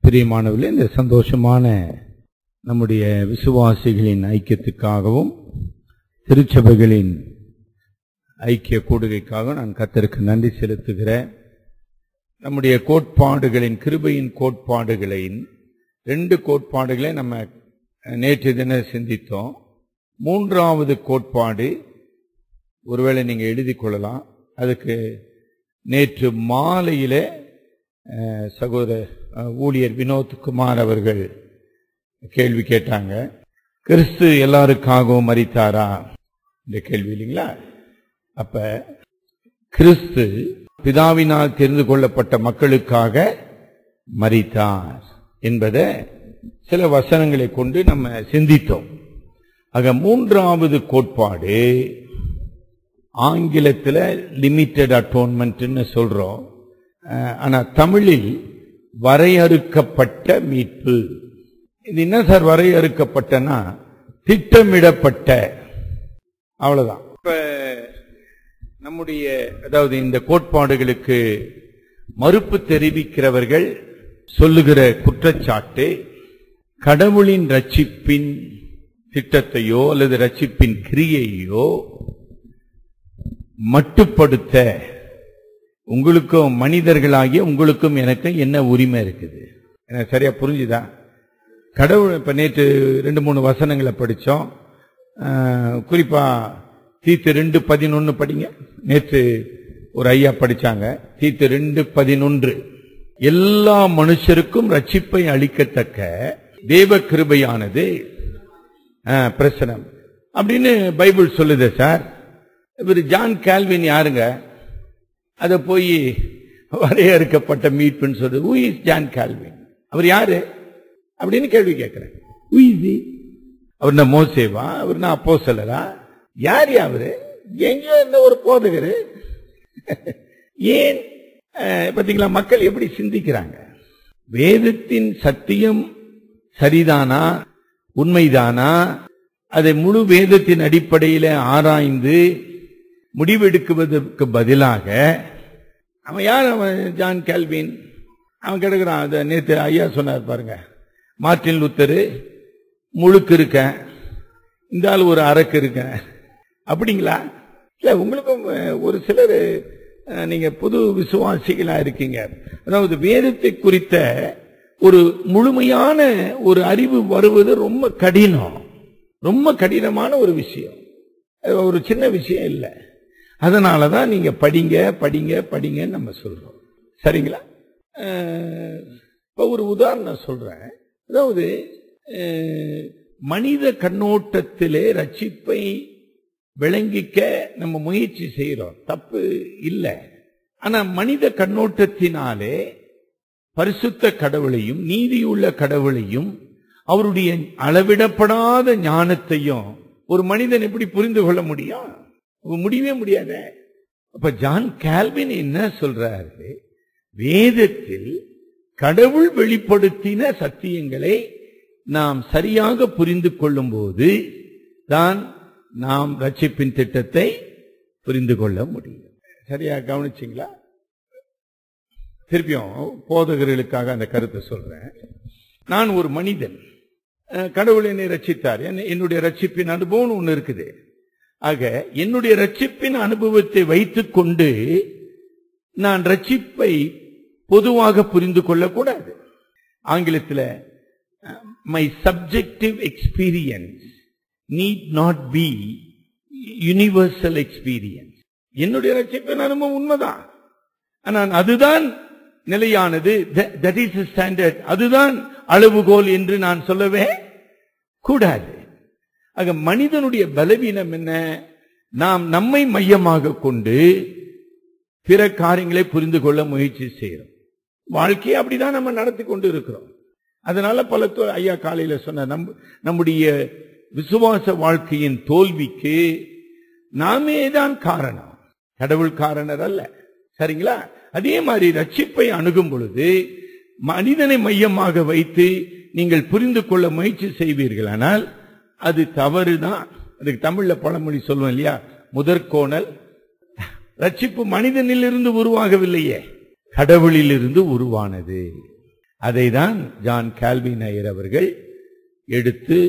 பிரியமானவர்களே இந்த சந்தோஷமான நம்முடைய விசுவாசிகளின் ஐக்கியத்துக்காகவும் திருச்சபைகளின் ஐக்கிய கூடுகைக்காக நான் கத்தருக்கு நன்றி செலுத்துகிறேன் நம்முடைய கோட்பாடுகளின் கிருபையின் கோட்பாடுகளின் ரெண்டு கோட்பாடுகளை நம்ம நேற்று தினம் சிந்தித்தோம் மூன்றாவது கோட்பாடு ஒருவேளை நீங்க எழுதி கொள்ளலாம் அதுக்கு நேற்று மாலையிலே அஹ், சகோதர அஹ், ஊழியர் வினோத் குமார் அவர்கள் கேள்வி கேட்டாங்க கிறிஸ்து எல்லாருக்காகவும் மரித்தாரா இந்த கேள்வி இல்லைங்களா அப்ப கிறிஸ்து பிதாவினால் தெரிந்து கொள்ளப்பட்ட மக்களுக்காக மரித்தார் என்பதை சில வசனங்களை கொண்டு நம்ம சிந்தித்தோம் ஆக மூன்றாவது கோட்பாடு ஆங்கிலத்தில் லிமிட்டெட் அட்டோன்மெண்ட்னு சொல்றோம் அஹ், ஆனா தமிழில் வரையறுக்கப்பட்ட மீட்பு இது என்ன சார் வரையறுக்கப்பட்டனா திட்டமிடப்பட்ட அவ்வளவுதான் இப்ப நம்முடைய அதாவது இந்த கோட்பாடுகளுக்கு மறுப்பு தெரிவிக்கிறவர்கள் சொல்லுகிற குற்றச்சாட்டு கடவுளின் ரட்சிப்பின் திட்டத்தையோ அல்லது ரட்சிப்பின் கிரியையோ மட்டுப்படுத்த உங்களுக்கும் மனிதர்களாகிய உங்களுக்கும் எனக்கும் என்ன உரிமை இருக்குது எனக்கு சரியா புரிஞ்சுதா கடவுள் இப்ப நேற்று ரெண்டு மூணு வசனங்களை படிச்சோம் அஹ், குறிப்பா தீத்து ரெண்டு பதினொன்னு படிங்க நேற்று ஒரு ஐயா படிச்சாங்க தீத்து ரெண்டு பதினொன்று எல்லா மனுஷருக்கும் ரட்சிப்பை அளிக்கத்தக்க தேவ கிருபையானது அஹ், பிரசனம் அப்படின்னு பைபிள் சொல்லுது சார் இவர் ஜான் கால்வின் யாருங்க அத போய் வரையறுக்கப்பட்ட மீட்புன்னு சொல்றது ஹூ இஸ் ஜான் கால்வின் அவர் யாரு அப்படின்னு கேள்வி கேட்கிறேன் ஹூ இஸ் he? அவர் என்ன மோசேவா அவர் என்ன அப்போஸ்தலரா யார் யா அவரு எங்க இருந்த ஒரு போதகரு ஏன் அஹ், பாத்தீங்களா மக்கள் எப்படி சிந்திக்கிறாங்க வேதத்தின் சத்தியம் சரிதானா உண்மைதானா அதை முழு வேதத்தின் அடிப்படையில ஆராய்ந்து முடிவெடுக்குவதற்கு பதிலாக அவன் யார் அவன் ஜான் கேல்வின் அவன் கிடக்குறான் அதை நேத்து ஐயா சொன்னார் பாருங்க மார்ட்டின் லூத்தரு முழுக்கு இருக்கேன் இந்த ஆள் ஒரு அரக்கு இருக்கேன் அப்படிங்களா இல்ல உங்களுக்கும் அஹ், ஒரு சிலர் அஹ், நீங்க புது விசுவாசிகளா இருக்கீங்க அதாவது வேதத்தை குறித்த ஒரு முழுமையான ஒரு அறிவு வருவது ரொம்ப கடினம் ரொம்ப கடினமான ஒரு விஷயம் அது ஒரு சின்ன விஷயம் இல்லை அதனாலதான் நீங்க படிங்க படிங்க படிங்கன்னு நம்ம சொல்றோம் சரிங்களா அஹ், இப்ப ஒரு உதாரணம் சொல்றேன் அதாவது அஹ், மனித கண்ணோட்டத்திலே ரட்சிப்பை விளங்கிக்க நம்ம முயற்சி செய்யறோம் தப்பு இல்லை ஆனா மனித கண்ணோட்டத்தினாலே பரிசுத்த கடவுளையும் நீதியுள்ள கடவுளையும் அவருடைய அளவிடப்படாத ஞானத்தையும் ஒரு மனிதன் எப்படி புரிந்து கொள்ள முடியும் அப்ப முடியவே முடியாத அப்ப ஜான் கால்வின் என்ன சொல்றாரு வேதத்தில் கடவுள் வெளிப்படுத்தின சத்தியங்களை நாம் சரியாக புரிந்து கொள்ளும் போது தான் நாம் ரட்சிப்பின் திட்டத்தை புரிந்து கொள்ள முடியும் சரியா கவனிச்சிங்களா திருப்பியும் போதகர்களுக்காக அந்த கருத்தை சொல்றேன் நான் ஒரு மனிதன் அஹ், கடவுள் என்னை ரட்சித்தார் என்ன- என்னுடைய ரட்சிப்பின் அனுபவம் ஒண்ணு இருக்குது ஆக என்னுடைய ரட்சிப்பின் அனுபவத்தை வைத்துக்கொண்டு நான் ரட்சிப்பை பொதுவாக புரிந்து கொள்ளக்கூடாது ஆங்கிலத்தில் my subjective experience need not be universal experience என்னுடைய ரட்சிப்பின் அனுபவம் உண்மைதான் ஆனால் அதுதான் நிலையானது தட் இஸ் ஸ்டாண்டர்ட் அதுதான் அளவுகோல் என்று நான் சொல்லவே கூடாது ஆக மனிதனுடைய பலவீனம் என்ன நாம் நம்மை மையமாக கொண்டு பிற காரியங்களை புரிந்து கொள்ள முயற்சி செய்யறோம் வாழ்க்கையை அப்படிதான் நம்ம நடத்தி கொண்டு இருக்கிறோம் அதனால பல தோ- ஐயா காலையில சொன்ன நம் நம்முடைய விசுவாச வாழ்க்கையின் தோல்விக்கு நாமே தான் காரணம் கடவுள் காரணர் அல்ல சரிங்களா அதே மாதிரி ரட்சிப்பை அணுகும் பொழுது மனிதனை மையமாக வைத்து நீங்கள் புரிந்து கொள்ள முயற்சி செய்வீர்களானால் அது தவறுதான் அதுக்கு தமிழ்ல பழமொழி சொல்லுவோம் இல்லையா முதற்கோணல் ரட்சிப்பு மனிதனிலிருந்து உருவாகவில்லையே கடவுளிலிருந்து உருவானது அதை தான் ஜான் கால்வின் ஐயர் அவர்கள் எடுத்து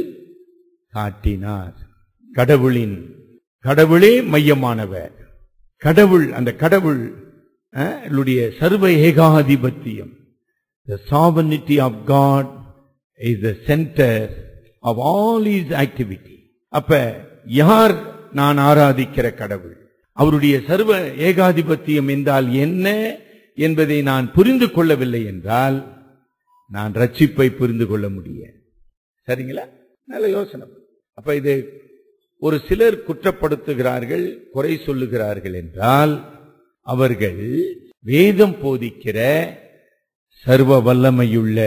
காட்டினார் கடவுளின் கடவுளே மையமானவர் கடவுள் அந்த கடவுள் அஹ், ளுடைய சர்வ ஏகாதிபத்தியம் The sovereignty of God is the center of all his activity. அப்ப யார் நான் ஆராதிக்கிற கடவுள் அவருடைய சர்வ ஏகாதிபத்தியம் என்றால் என்ன என்பதை நான் புரிந்து கொள்ளவில்லை என்றால் நான் ரட்சிப்பை புரிந்து கொள்ள முடியும் சரிங்களா நல்ல யோசனை அப்ப இது ஒரு சிலர் குற்றப்படுத்துகிறார்கள் குறை சொல்லுகிறார்கள் என்றால் அவர்கள் வேதம் போதிக்கிற சர்வ வல்லமையுள்ள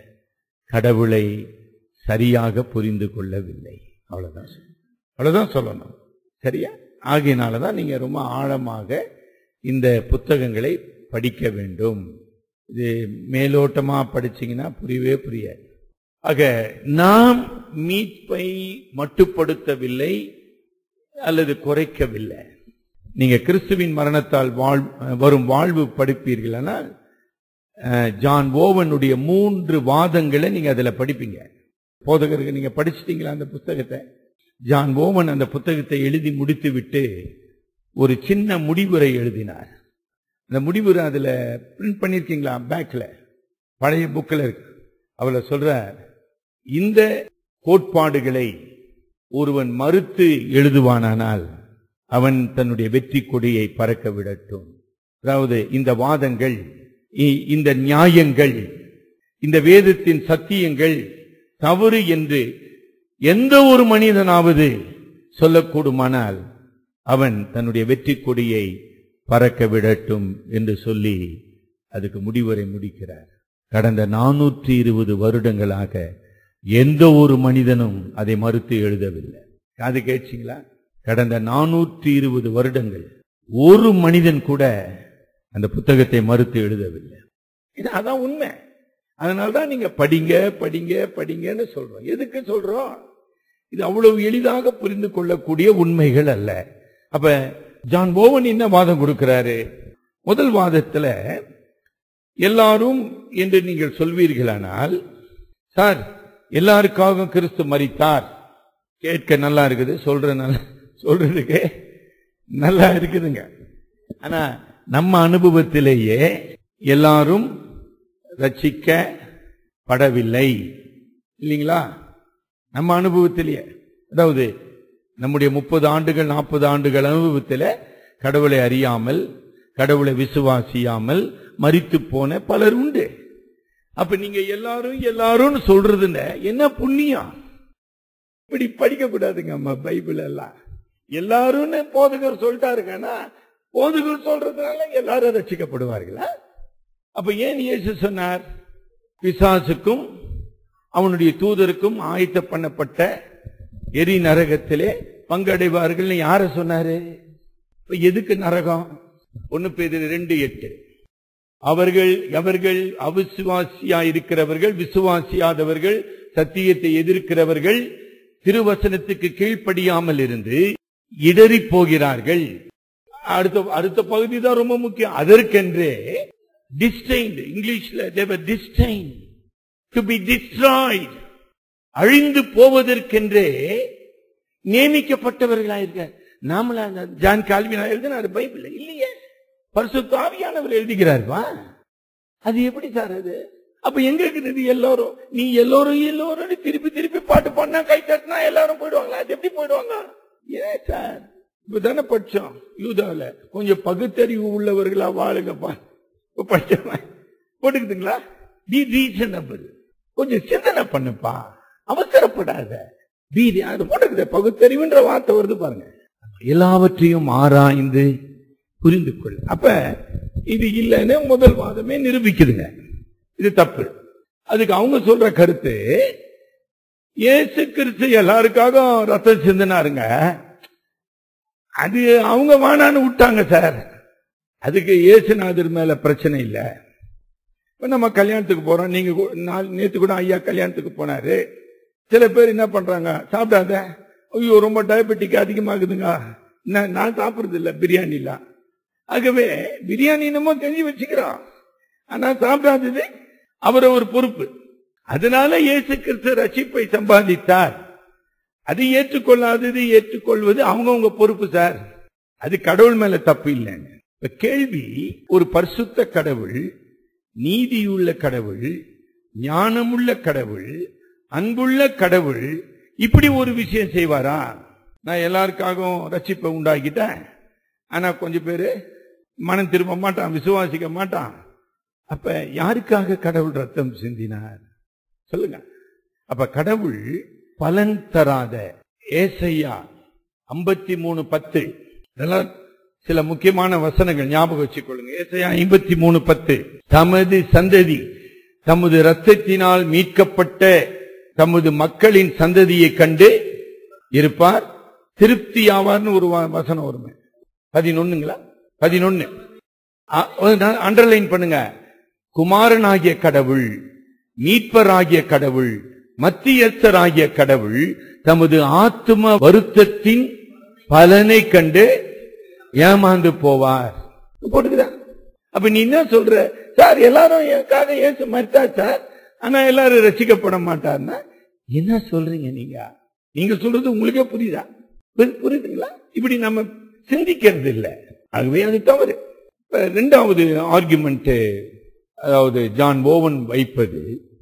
கடவுளை சரியாக புரிந்து கொள்ளவில்லை அவ்வளவுதான் சொல்லணும். அவ்வளவுதான் சொல்லணும் சரியா ஆகையினாலதான் நீங்க ரொம்ப ஆழமாக இந்த புத்தகங்களை படிக்க வேண்டும் இது மேலோட்டமா படிச்சீங்கன்னா புரியவே புரியாது ஆக நாம் மீட்பை மட்டுப்படுத்தவில்லை அல்லது குறைக்கவில்லை நீங்க கிறிஸ்துவின் மரணத்தால் வாழ் வரும் வாழ்வு படிப்பீர்களானால் அஹ், ஜான் ஓவனுடைய மூன்று வாதங்களை நீங்க அதுல படிப்பீங்க போதகருக்கு நீங்க படிச்சிட்டீங்களா அந்த புத்தகத்தை ஜான் ஓவன் அந்த புத்தகத்தை எழுதி முடித்து விட்டு ஒரு சின்ன முடிவுரை எழுதினார் அந்த முடிவுரை அதுல பிரிண்ட் பண்ணிருக்கீங்களா பேக்ல பழைய புக்கில் இருக்கு அவள சொல்றார் இந்த கோட்பாடுகளை ஒருவன் மறுத்து எழுதுவானானால் அவன் தன்னுடைய வெற்றி கொடியை பறக்க விடட்டும் அதாவது இந்த வாதங்கள் இ- இந்த நியாயங்கள் இந்த வேதத்தின் சத்தியங்கள் தவறு என்று எந்த ஒரு மனிதனாவது சொல்லக்கூடுமானால் அவன் தன்னுடைய வெற்றி கொடியை பறக்க விடட்டும் என்று சொல்லி அதுக்கு முடிவுரை முடிக்கிறார் கடந்த நானூற்றி இருபது வருடங்களாக எந்த ஒரு மனிதனும் அதை மறுத்து எழுதவில்லை காது கேட்சிங்களா கடந்த நானூற்றி இருபது வருடங்கள் ஒரு மனிதன் கூட அந்த புத்தகத்தை மறுத்து எழுதவில்லை இது அதான் உண்மை அதனால்தான் நீங்க படிங்க படிங்க படிங்கன்னு சொல்றோம் எதுக்கு சொல்றோம் இது அவ்வளவு எளிதாக புரிந்து கொள்ளக்கூடிய உண்மைகள் அல்ல அப்ப ஜான் போவன் என்ன வாதம் கொடுக்கிறாரு முதல் வாதத்துல எல்லாரும் என்று நீங்கள் சொல்வீர்களானால் சார் எல்லாருக்காகவும் கிறிஸ்து மரித்தார் கேட்க நல்லா இருக்குது சொல்ற நல்ல சொல்றதுக்கு நல்லா இருக்குதுங்க ஆனா நம்ம அனுபவத்திலேயே எல்லாரும் ரட்சிக்கப்படவில்லை இல்லைங்களா நம்ம அனுபவத்திலேயே அதாவது நம்முடைய முப்பது ஆண்டுகள் நாற்பது ஆண்டுகள் அனுபவத்தில் கடவுளை அறியாமல் கடவுளை விசுவாசியாமல் மரித்து போன பலர் உண்டு அப்ப நீங்க எல்லாரும் எல்லாரும் சொல்றதுல என்ன புண்ணியம் இப்படி படிக்க கூடாதுங்க அம்மா பைபிள் எல்லாம் எல்லாரும்னு போதகர் சொல்லிட்டாருங்கன்னா போதகர் சொல்றதுனால எல்லாரும் ரட்சிக்கப்படுவார்களா அப்ப ஏன் இயேசு சொன்னார் பிசாசுக்கும் அவனுடைய தூதருக்கும் ஆயத்த பண்ணப்பட்ட எரி நரகத்திலே பங்கடைவார்கள் யார சொன்னாரு இப்ப எதுக்கு நரகம் ஒன்னு பேர் ரெண்டு எட்டு அவர்கள் அவர்கள் அவிசுவாசியா இருக்கிறவர்கள் விசுவாசியாதவர்கள் சத்தியத்தை எதிர்க்கிறவர்கள் திருவசனத்துக்கு கீழ்ப்படியாமல் இருந்து இடறி போகிறார்கள் அடுத்த அடுத்த பகுதி தான் ரொம்ப முக்கியம் அதற்கென்றே டிஸ்டைன்ட் இங்கிலீஷ்ல they are destine to be destroyed அழிந்து போவதற்கென்றே நியமிக்கப்பட்டவர்களாயிருக்க நாமளா அந்த ஜான் கால்வினா எழுதினார் பைபிள் இல்லையே பரிசுத்தாவியானவர் எழுதுகிறார்வா அது எப்படி சார் அது அப்ப எங்க இருக்குது எல்லாரும் நீ எல்லாரும் எல்லாரும் திருப்பி திருப்பி பாட்டு பண்ணா கை தட்டினா எல்லாரும் போயிடுவாங்களா அது எப்படி போயிடுவாங்க ஏன் சார் இப்பதானே படிச்சோம் யூதாவில கொஞ்சம் பகுத்தறிவு உள்ளவர்களா வாழுங்கப்பா இப்ப படிச்சவன் போட்டுக்குதுங்களா பி ரீசனபிள் கொஞ்சம் சிந்தனை பண்ணுப்பா அவசரப்படாத பி அது போட்டுக்குது பகுத்தறிவுன்ற வார்த்தை வருது பாருங்க எல்லாவற்றையும் ஆராய்ந்து புரிந்து கொள் அப்ப இது இல்லைன்னு முதல் வாதமே நிரூபிக்குதுங்க இது தப்பு அதுக்கு அவங்க சொல்ற கருத்து இயேசு கிறிஸ்து எல்லாருக்காக ரத்தம் சிந்தினாருங்க அது அவங்க வானான்னு விட்டாங்க சார் அதுக்கு இயேசுநாதர் மேல பிரச்சனை இல்ல இப்ப நம்ம கல்யாணத்துக்கு போறோம் நீங்க கூ- நாள் நேத்து கூட ஐயா கல்யாணத்துக்கு போனாரு சில பேர் என்ன பண்றாங்க சாப்பிடாத ஐயோ ரொம்ப டயபெட்டிக் அதிகமாகுதுங்க நான் நான் சாப்பிடுறது இல்ல பிரியாணிலாம் ஆகவே பிரியாணி என்னமோ தெரிஞ்சு வச்சுக்கிறோம் ஆனா சாப்பிடாதது அவர் ஒரு பொறுப்பு அதனால இயேசு கிறிஸ்து ரட்சிப்பை சம்பாதித்தார் அது ஏற்றுக்கொள்ளாதது ஏற்றுக்கொள்வது அவங்கவுங்க பொறுப்பு சார் அது கடவுள் மேல தப்பு இல்லைங்க இப்ப கேள்வி ஒரு பரிசுத்த கடவுள் நீதியுள்ள கடவுள் ஞானமுள்ள கடவுள் அன்புள்ள கடவுள் இப்படி ஒரு விஷயம் செய்வாரா நான் எல்லாருக்காகவும் ரட்சிப்பை உண்டாக்கிட்டேன் ஆனா கொஞ்சம் பேரு மனம் திரும்ப மாட்டான் விசுவாசிக்க மாட்டான் அப்ப யாருக்காக கடவுள் ரத்தம் சிந்தினார் சொல்லுங்க அப்ப கடவுள் பலன் தராத ஏசையா ஐம்பத்தி மூணு பத்து இதெல்லாம் சில முக்கியமான வசனங்கள் ஞாபகம் வச்சுக்கொள்ளுங்க ஏசையா ஐம்பத்தி மூணு பத்து தமது சந்ததி தமது ரத்தத்தினால் மீட்கப்பட்ட தமது மக்களின் சந்ததியை கண்டு இருப்பார் திருப்தி ஆவார்னு ஒரு வ- வசனம் வருமே பதினொன்னுங்களா பதினொன்னு அண்டர்லைன் பண்ணுங்க குமாரனாகிய கடவுள் மீட்பராகிய கடவுள் மத்தியஸ்தராகிய கடவுள் தமது ஆத்தும வருத்தத்தின் பலனை கண்டு ஏமாந்து போவார் போட்டுக்கிறா அப்ப நீ என்ன சொல்ற சார் எல்லாரும் எனக்காக ஏசு மறுத்தா சார் ஆனா எல்லாரும் ரசிக்கப்பட மாட்டார்னா என்ன சொல்றீங்க நீங்க நீங்க சொல்றது உங்களுக்கே புரியுதா புரி- புரியுதுங்களா இப்படி நம்ம சிந்திக்கிறது இல்ல ஆகவே அது தவறு இப்ப ரெண்டாவது ஆர்குமெண்ட் அதாவது ஜான் ஓவன் வைப்பது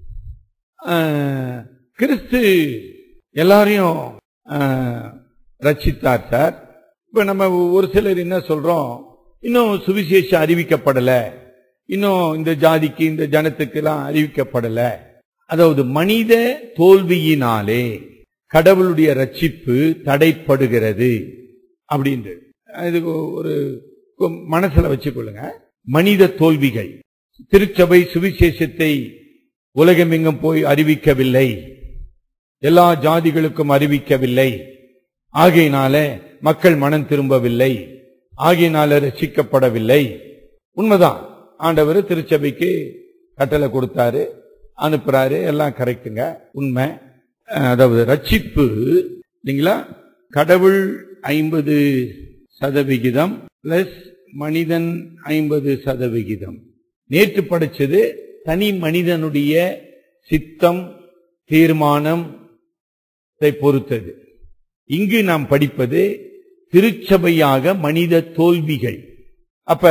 ஆஹ், கிறிஸ்து எல்லாரையும் ஆஹ், ரட்சித்தார் சார் இப்ப நம்ம ஒரு சிலர் என்ன சொல்றோம் இன்னும் சுவிசேஷம் அறிவிக்கப்படல இன்னும் இந்த ஜாதிக்கு இந்த ஜனத்துக்கு எல்லாம் அறிவிக்கப்படல அதாவது மனித தோல்வியினாலே கடவுளுடைய ரட்சிப்பு தடைப்படுகிறது அப்படின்றது இது ஒரு மனசுல வச்சுக்கொள்ளுங்க மனித தோல்விகள் திருச்சபை சுவிசேஷத்தை உலகமெங்கும் போய் அறிவிக்கவில்லை எல்லா ஜாதிகளுக்கும் அறிவிக்கவில்லை ஆகையினால மக்கள் மனம் திரும்பவில்லை ஆகையினால ரசிக்கப்படவில்லை உண்மைதான் ஆண்டவர் திருச்சபைக்கு கட்டளை கொடுத்தாரு அனுப்புறாரு எல்லாம் கரெக்டுங்க உண்மை அஹ், அதாவது ரட்சிப்பு இல்லைங்களா கடவுள் ஐம்பது சதவிகிதம் பிளஸ் மனிதன் ஐம்பது சதவிகிதம் நேற்று படிச்சது தனி மனிதனுடைய சித்தம் தீர்மானம் இதை பொறுத்தது இங்கு நாம் படிப்பது திருச்சபையாக மனித தோல்விகள் அப்ப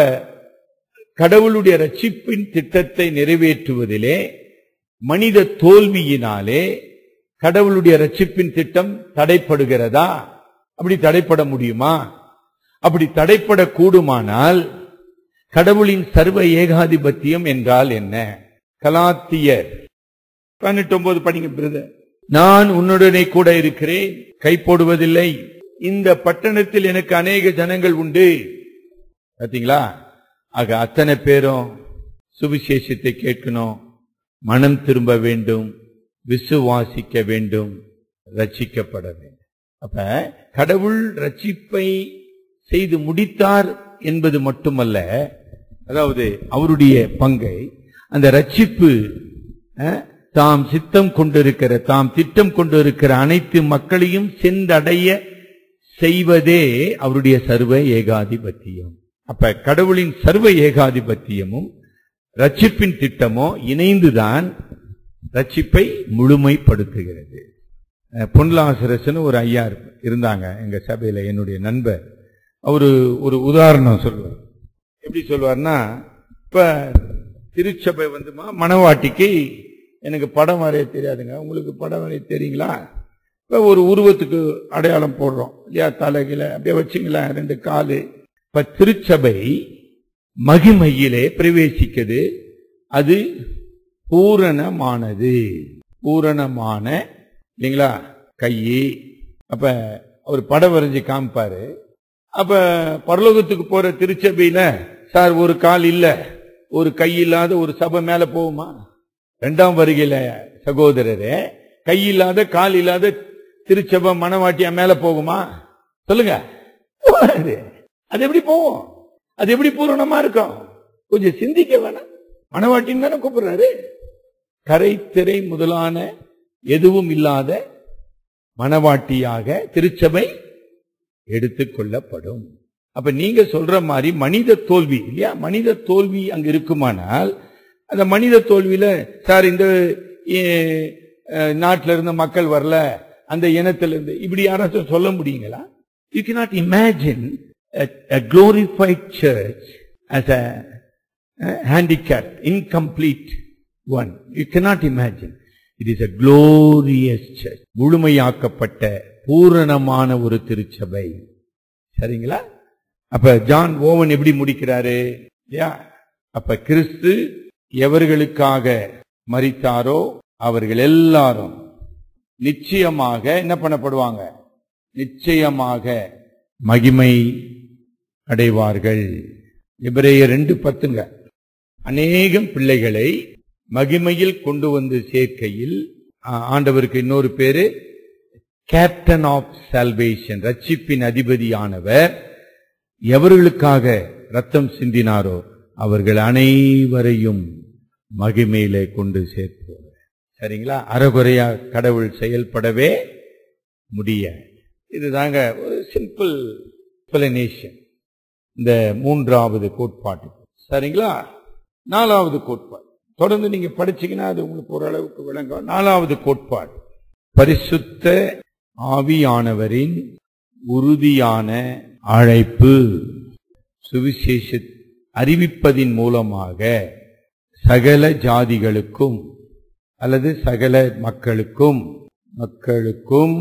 கடவுளுடைய ரட்சிப்பின் திட்டத்தை நிறைவேற்றுவதிலே மனித தோல்வியினாலே கடவுளுடைய ரட்சிப்பின் திட்டம் தடைப்படுகிறதா அப்படி தடைப்பட முடியுமா அப்படி தடைப்பட கூடுமானால் கடவுளின் சர்வ ஏகாதிபத்தியம் என்றால் என்ன கலாத்தியர் பதினெட்டு ஒன்பது படிங்க பிரதர் நான் உன்னுடனே கூட இருக்கிறேன் கை போடுவதில்லை இந்த பட்டணத்தில் எனக்கு அநேக ஜனங்கள் உண்டு பாத்தீங்களா ஆக அத்தனை பேரும் சுவிசேஷத்தை கேட்கணும் மனம் திரும்ப வேண்டும் விசுவாசிக்க வேண்டும் ரட்சிக்கப்பட வேண்டும் அப்ப கடவுள் ரட்சிப்பை செய்து முடித்தார் என்பது மட்டுமல்ல அதாவது அவருடைய பங்கை அந்த ரட்சிப்பு அஹ், தாம் சித்தம் கொண்டிருக்கிற தாம் திட்டம் கொண்டிருக்கிற அனைத்து மக்களையும் சென்றடைய செய்வதே அவருடைய சர்வ ஏகாதிபத்தியம் அப்ப கடவுளின் சர்வ ஏகாதிபத்தியமும் ரட்சிப்பின் திட்டமோ இணைந்துதான் ரட்சிப்பை முழுமைப்படுத்துகிறது அஹ், பொன்லாசரசன் ஒரு ஐயா இருப்ப- இருந்தாங்க எங்க சபையில என்னுடைய நண்பர் அவரு ஒரு உதாரணம் சொல்லுவார் எப்படி சொல்லுவார்னா இப்ப திருச்சபை வந்துமா மணவாட்டிக்கு எனக்கு படம் வரைய தெரியாதுங்க உங்களுக்கு படம் வரைய தெரியுங்களா இப்ப ஒரு உருவத்துக்கு அடையாளம் போடுறோம் இல்லையா தலைகில அப்படியே வச்சுங்களேன் ரெண்டு காலு இப்ப திருச்சபை மகிமையிலே பிரவேசிக்குது அது பூரணமானது பூரணமான இல்லைங்களா கையி அப்ப அவர் படம் வரைஞ்சு காமிப்பாரு அப்ப பரலோகத்துக்கு போற திருச்சபையில சார் ஒரு கால் இல்ல ஒரு கை இல்லாத ஒரு சபை மேல போகுமா ரெண்டாம் வருகையில சகோதரரே கை இல்லாத கால் இல்லாத திருச்சபை மனவாட்டியா மேல போகுமா சொல்லுங்க போகாது. அது எப்படி போகும் அது எப்படி பூரணமா இருக்கும் கொஞ்சம் சிந்திக்க வேணாம் மனவாட்டின்னு தானே கூப்பிடுறாரு கரை திரை முதலான எதுவும் இல்லாத மனவாட்டியாக திருச்சபை எடுத்துக்கொள்ளப்படும் அப்ப நீங்க சொல்ற மாதிரி மனித தோல்வி இல்லையா மனித தோல்வி அங்க இருக்குமானால் அந்த மனித தோல்வியில சார் இந்த நாட்டில இருந்த மக்கள் வரல அந்த இனத்துல இருந்து இப்படி யாராச்சும் சொல்ல முடியுங்களா you cannot imagine a, a glorified church as a, a handicapped, incomplete one. You cannot imagine. It is a glorious church. முழுமையாக்கப்பட்ட பூரணமான ஒரு திருச்சபை சரிங்களா அப்ப ஜான் ஓவன் எப்படி முடிக்கிறாரு இல்லையா அப்ப கிறிஸ்து எவர்களுக்காக மரித்தாரோ அவர்கள் எல்லாரும் நிச்சயமாக என்ன பண்ணப்படுவாங்க நிச்சயமாக மகிமை அடைவார்கள் எபிரேயர் ரெண்டு பத்துங்க அநேகம் பிள்ளைகளை மகிமையில் கொண்டு வந்து சேர்க்கையில் ஆ- ஆண்டவருக்கு இன்னொரு பேரு கேப்டன் ஆஃப் சால்வேஷன் ரட்சிப்பின் அதிபதியானவர் எவர்களுக்காக ரத்தம் சிந்தினாரோ அவர்கள் அனைவரையும் மகிமையிலே கொண்டு சேர்ப்போம் சரிங்களா அறகுறையா கடவுள் செயல்படவே முடியாது இதுதாங்க ஒரு சிம்பிள் எக்ஸ்பிளனேஷன் இந்த மூன்றாவது கோட்பாட்டு சரிங்களா நாலாவது கோட்பாடு தொடர்ந்து நீங்க படிச்சீங்கன்னா அது உங்களுக்கு ஓரளவுக்கு விளங்கும் நாலாவது கோட்பாடு பரிசுத்த ஆவியானவரின் உறுதியான அழைப்பு சுவிசேஷ அறிவிப்பதின் மூலமாக சகல ஜாதிகளுக்கும் அல்லது சகல மக்களுக்கும் மக்களுக்கும்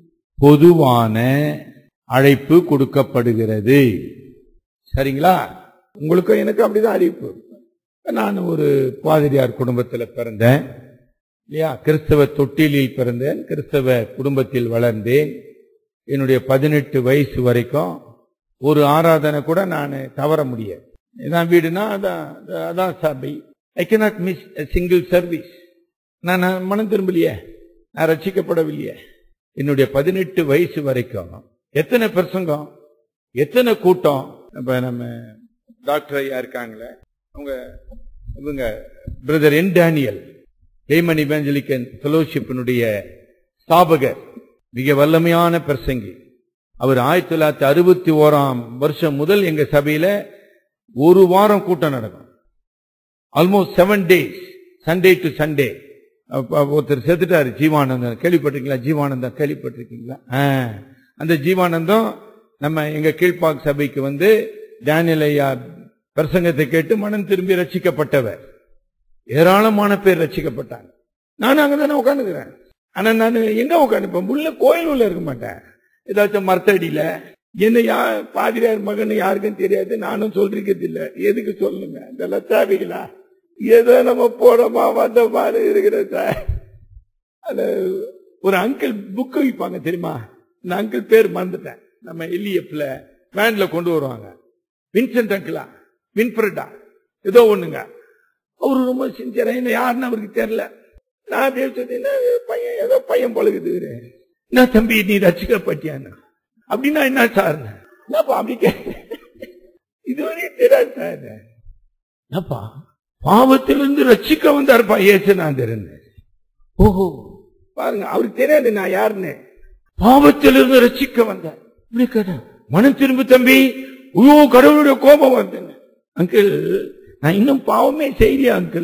பொதுவான அழைப்பு கொடுக்கப்படுகிறது சரிங்களா உங்களுக்கும் எனக்கு அப்படிதான் அறிவிப்பு நான் ஒரு பாதிரியார் குடும்பத்துல பிறந்தேன் இல்லையா கிறிஸ்தவ தொட்டிலில் பிறந்தேன் கிறிஸ்தவ குடும்பத்தில் வளர்ந்தேன் என்னுடைய பதினெட்டு வயசு வரைக்கும் ஒரு ஆராதனை கூட நான் தவற முடியாது இதான் வீடுனா அதான் அதான் சபை I cannot miss single service நான் நான் மனம் திரும்பலையே நான் ரட்சிக்கப்படவில்லையே என்னுடைய பதினெட்டு வயசு வரைக்கும் எத்தனை பிரசங்கம் எத்தனை கூட்டம் இப்ப நம்ம டாக்டர் ஐயா இருக்காங்களே அவங்க இவங்க பிரதர் என் டேனியல் ஹேமன் இவாஞ்சலிக்கன் ஃபெலோஷிப்பினுடைய ஸ்தாபகர் மிக வல்லமையான பிரசங்கி அவர் ஆயிரத்தி தொள்ளாயிரத்தி அறுபத்தி ஓராம் வருஷம் முதல் எங்க சபையில ஒரு வாரம் கூட்டம் நடக்கும் almost seven days Sunday to Sunday ஒருத்தர் செத்துட்டாரு ஜீவானந்தம் கேள்விப்பட்டிருக்கீங்களா ஜீவானந்தம் கேள்விப்பட்டிருக்கீங்களா ஆ, அந்த ஜீவானந்தம் நம்ம எங்க கீழ்ப்பாக் சபைக்கு வந்து டேனியல் ஐயா பிரசங்கத்தை கேட்டு மனம் திரும்பி ரட்சிக்கப்பட்டவர் ஏராளமான பேர் ரட்சிக்கப்பட்டாங்க நானும் அங்கதானே உட்காந்துக்கிறேன் ஆனா நான் எங்க உட்காந்துப்பேன் உள்ள கோயில் உள்ள இருக்க மாட்டேன் ஏதாச்சும் மரத்தடியில என்ன யா பாதிரியார் மகன் யாருக்கும் தெரியாது நானும் சொல்றது இல்ல எதுக்கு சொல்லுங்க இதெல்லாம் தேவைகளா ஏதோ நம்ம போறோமா வந்தோமா இருக்கிற சார் அது ஒரு அங்கிள் புக் வைப்பாங்க தெரியுமா இந்த அங்கிள் பேர் மறந்துட்டேன் நம்ம எல்லிஎஃப்ல வேன்ல கொண்டு வருவாங்க வின்சென்ட் அங்கிளா வின்ஃபிரடா ஏதோ ஒண்ணுங்க அவரு ரொம்ப சின்சியரா என்ன யாருன்னு அவருக்கு தெரியல நான் பேசுறது என்ன பையன் ஏதோ பையன் பழகுது என்ன தம்பி நீ ரசிக்கப்பட்டியான்னு அப்படின்னா என்ன சார் என்னப்பா அப்படி கே இதுவரையும் தெரியாது சார் என்னப்பா பாவத்திலிருந்து ரட்சிக்க வந்தாருப்பா ஏசுநாதர்னு ஓஹோ பாருங்க அவருக்கு தெரியாது நான் யாருன்னு பாவத்திலிருந்து ரட்சிக்க வந்தார் இப்படி கேட்டேன் மனம் திரும்பு தம்பி ஐயோ கடவுளுடைய கோபம் வந்தேன் அங்கிள் நான் இன்னும் பாவமே செய்யலையா அங்கிள்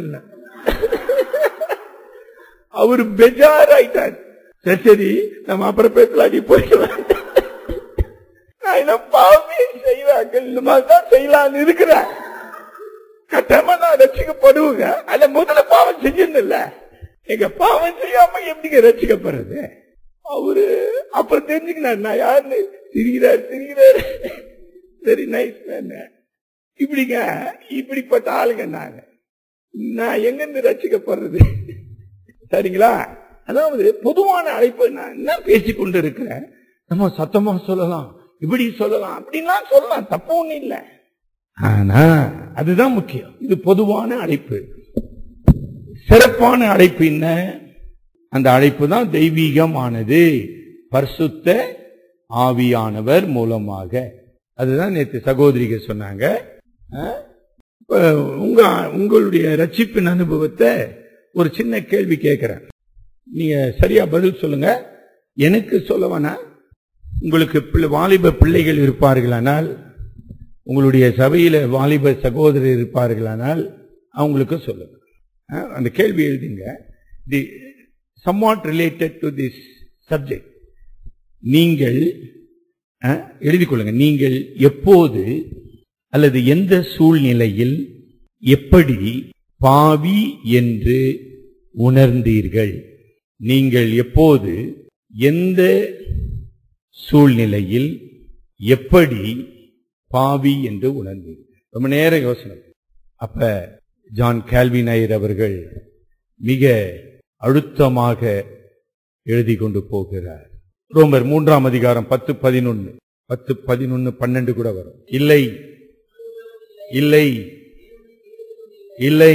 அவரு பெஜார் ஆயிட்டார் சரி சரி நம்ம அப்புறம் பேசலாம் நீ போயிட்டு வா. நான் இன்னும் பாவமே செய்வேன் அங்கிள் இந்த மாதிரி தான் செய்யலாம்னு இருக்கிறேன் கட்டாயமா நான் ரசிக்கப்படுவேங்க அத முதல்ல பாவம் செஞ்சிருந்தில்ல எங்க பாவம் செய்யாம எப்படிங்க ரசிக்கப்படுறது அவரு அப்புறம் தெரிஞ்சுக்கினார் நான் யாருன்னு சிரிக்கிறார் சிரிக்கிறார் சரி நைஸ் இப்படிங்க இப்படிப்பட்ட ஆளுங்க நாங்க நான் எங்க இருந்து ரசிக்கப்படுறது சரிங்களா அதாவது பொதுவான அழைப்பு நான் என்ன பேசிக் கொண்டு இருக்கிறேன் நம்ம சத்தமா சொல்லலாம் இப்படி சொல்லலாம் அப்படின்லாம் சொல்லலாம் தப்பு ஒண்ணும் இல்லை ஆனா அதுதான் முக்கியம் இது பொதுவான அழைப்பு சிறப்பான அழைப்பு என்ன அந்த அழைப்பு தான் தெய்வீகமானது பரிசுத்த ஆவியானவர் மூலமாக அதுதான் நேற்று சகோதரிகள் சொன்னாங்க அஹ், இப்ப உங்க உங்களுடைய ரட்சிப்பின் அனுபவத்தை ஒரு சின்ன கேள்வி கேட்கிறேன் நீங்க சரியா பதில் சொல்லுங்க எனக்கு சொல்ல வேணாம் உங்களுக்கு பிள்ளை- வாலிப பிள்ளைகள் இருப்பார்களானால் உங்களுடைய சபையில வாலிப சகோதரர் இருப்பார்களானால் அவங்களுக்கு சொல்லுங்க அஹ், அந்த கேள்வி எழுதுங்க தி somewhat related to this subject நீங்கள் அஹ், எழுதிக் கொள்ளுங்க நீங்கள் எப்போது அல்லது எந்த சூழ்நிலையில் எப்படி பாவி என்று உணர்ந்தீர்கள் நீங்கள் எப்போது எந்த சூழ்நிலையில் எப்படி பாவி என்று உணர்ந்தீர்கள் ரொம்ப நேரம் யோசனை அப்ப ஜான் கால்வின் ஐயர் அவர்கள் மிக அழுத்தமாக எழுதி கொண்டு போகிறார் ரோமர் மூன்றாம் அதிகாரம் பத்து பதினொன்னு பத்து பதினொன்னு பன்னெண்டு கூட வரும் இல்லை இல்லை இல்லை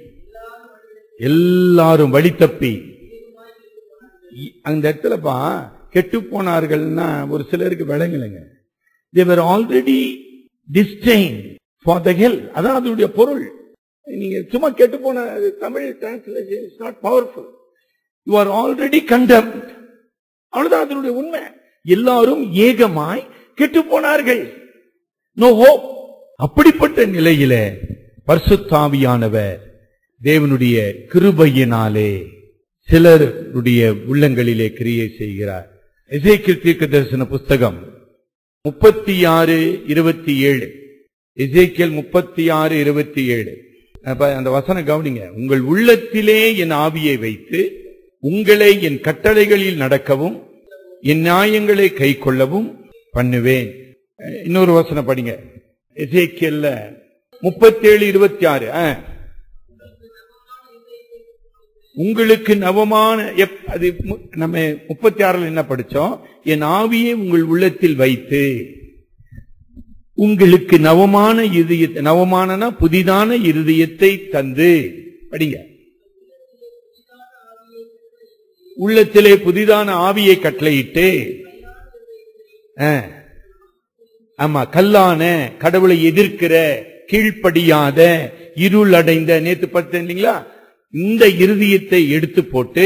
எல்லாரும் வழி தப்பி இ- அந்த இடத்துலப்பா கெட்டு போனார்கள்னா ஒரு சிலருக்கு விளங்கலைங்க they are already destine for the hell அதான் அதனுடைய பொருள் நீங்க சும்மா கெட்டு போன அது Tamil translation is not powerful you are already condemned அவ்வளவுதான் அதனுடைய உண்மை எல்லாரும் ஏகமாய் கெட்டு போனார்கள் நோ ஹோப் அப்படிப்பட்ட நிலையில பரிசுத்தாவியானவர் தேவனுடைய கிருபையினாலே சிலருடைய உள்ளங்களிலே கிரியை செய்கிறார் எசேக்கியேல் தீர்க்க தரிசன புஸ்தகம் முப்பத்தி ஆறு இருபத்தி ஏழு எசேக்கியல் முப்பத்தி ஆறு இருபத்தி ஏழு அப்ப அந்த வசனம் கவனிங்க உங்கள் உள்ளத்திலே என் ஆவியை வைத்து உங்களை என் கட்டளைகளில் நடக்கவும் என் நியாயங்களை கை கொள்ளவும் பண்ணுவேன் அஹ் இன்னொரு வசனம் படிங்க எசேக்கியல்ல முப்பத்தேழு இருபத்தி ஆறு உங்களுக்கு நவமான எப்- அது மு- நம்ம முப்பத்தி ஆறுல என்ன படிச்சோம் என் ஆவியை உங்கள் உள்ளத்தில் வைத்து உங்களுக்கு நவமான இருதயத்தை நவமானனா புதிதான இருதயத்தை தந்து படிங்க உள்ளத்திலே புதிதான ஆவியை கட்டளையிட்டு ஆ. ஆமா கல்லான கடவுளை எதிர்க்கிற கீழ்ப்படியாத இருள் அடைந்த நேத்து பார்த்தேன் இல்லைங்களா இந்த இருதயத்தை எடுத்து போட்டு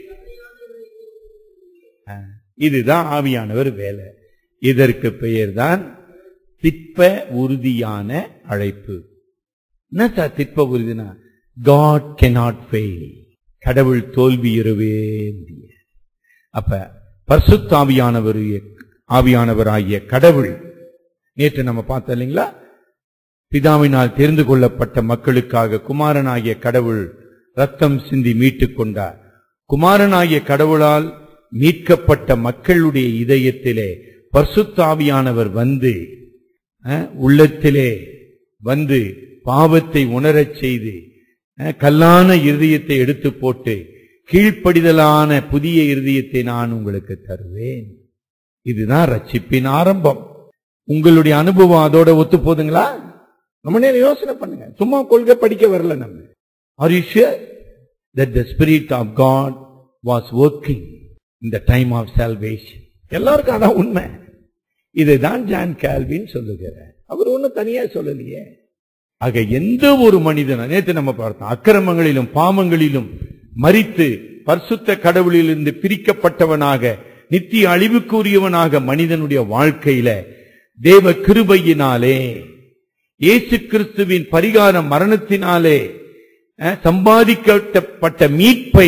ஆ, இதுதான் ஆவியானவர் வேலை இதற்கு பெயர்தான் திட்ப உறுதியான அழைப்பு என்ன சார் திட்ப உறுதினா காட் cannot fail கடவுள் தோல்வியுறவே முடியாது அப்ப பரிசுத்தாவியானவர் ஆவியானவராகிய கடவுள் நேற்று நம்ம பார்த்தோம் இல்லைங்களா பிதாவினால் தெரிந்து கொள்ளப்பட்ட மக்களுக்காக குமாரனாகிய கடவுள் ரத்தம் சிந்தி மீட்டுக் கொண்டார் குமாரனாகிய கடவுளால் மீட்கப்பட்ட மக்களுடைய இதயத்திலே பரிசுத்தாவியானவர் வந்து அஹ், உள்ளத்திலே வந்து பாவத்தை உணரச் செய்து அஹ், கல்லான இருதயத்தை எடுத்து போட்டு கீழ்ப்படிதலான புதிய இருதயத்தை நான் உங்களுக்கு தருவேன் இதுதான் ரட்சிப்பின் ஆரம்பம் உங்களுடைய அனுபவம் அதோட ஒத்து போதுங்களா ரொம்ப நேரம் யோசனை பண்ணுங்க சும்மா கொள்கை படிக்க வரல நம்ம are you sure that the spirit of God was working in the time of salvation எல்லாருக்கும் அதான் உண்மை இதுதான் ஜான் கால்வின் சொல்லுகிறார் அவர் ஒண்ணும் தனியா சொல்லலையே ஆக எந்த ஒரு மனிதனும் நேற்று நம்ம பார்த்தோம் அக்கிரமங்களிலும் பாவங்களிலும் மரித்து பரிசுத்த கடவுளிலிருந்து பிரிக்கப்பட்டவனாக நித்திய அழிவுக்குரியவனாக மனிதனுடைய வாழ்க்கையில தேவ கிருபையினாலே இயேசு கிறிஸ்துவின் பரிகார மரணத்தினாலே அஹ், சம்பாதிக்கப்பட்ட மீட்பை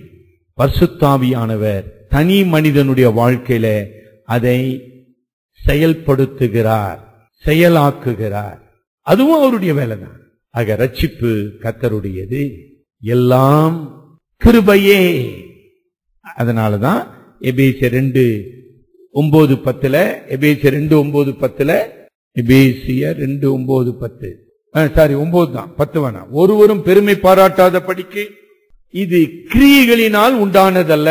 பரிசுத்தாவியானவர் தனி மனிதனுடைய வாழ்க்கையில அதை செயல்படுத்துகிறார் செயலாக்குகிறார் அதுவும் அவருடைய வேலைதான் ஆக ரட்சிப்பு கத்தருடையது எல்லாம் கிருபையே அதனாலதான் எபேசிய ரெண்டு ஒன்பது பத்துல எபேசிய ரெண்டு ஒன்பது பத்துல எபேசிய ரெண்டு ஒன்பது பத்து சாரி ஒன்பது தான் பத்து வேணாம் ஒருவரும் பெருமை பாராட்டாத படிக்கு இது கிரியைகளினால் உண்டானதல்ல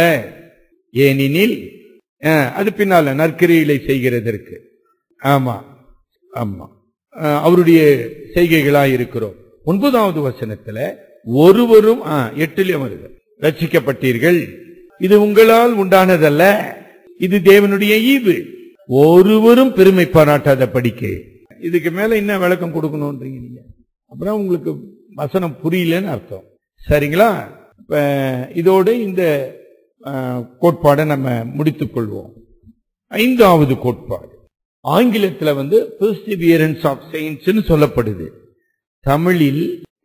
ஏனெனில் அஹ், அது பின்னால நற்கிரிகளை செய்கிறதற்கு ஆமா ஆமா அஹ், அவருடைய செய்கைகளாய் இருக்கிறோம் ஒன்பதாவது வசனத்துல ஒருவரும் ஆ, எட்டுலயும் வருது ரட்சிக்கப்பட்டீர்கள் இது உங்களால் உண்டானதல்ல இது தேவனுடைய ஈவு ஒருவரும் பெருமை பாராட்டாத படிக்க இதுக்கு மேல என்ன விளக்கம் கொடுக்கணும்ன்றீங்க நீங்க அப்புறம் உங்களுக்கு வசனம் புரியலன்னு அர்த்தம் சரிங்களா இப்ப இதோட இந்த அஹ், கோட்பாடை நம்ம முடித்துக் கொள்வோம் ஐந்தாவது கோட்பாடு ஆங்கிலத்துல வந்து பெர்சிவியரன்ஸ் ஆஃப் சயின்ஸ் சொல்லப்படுது தமிழில்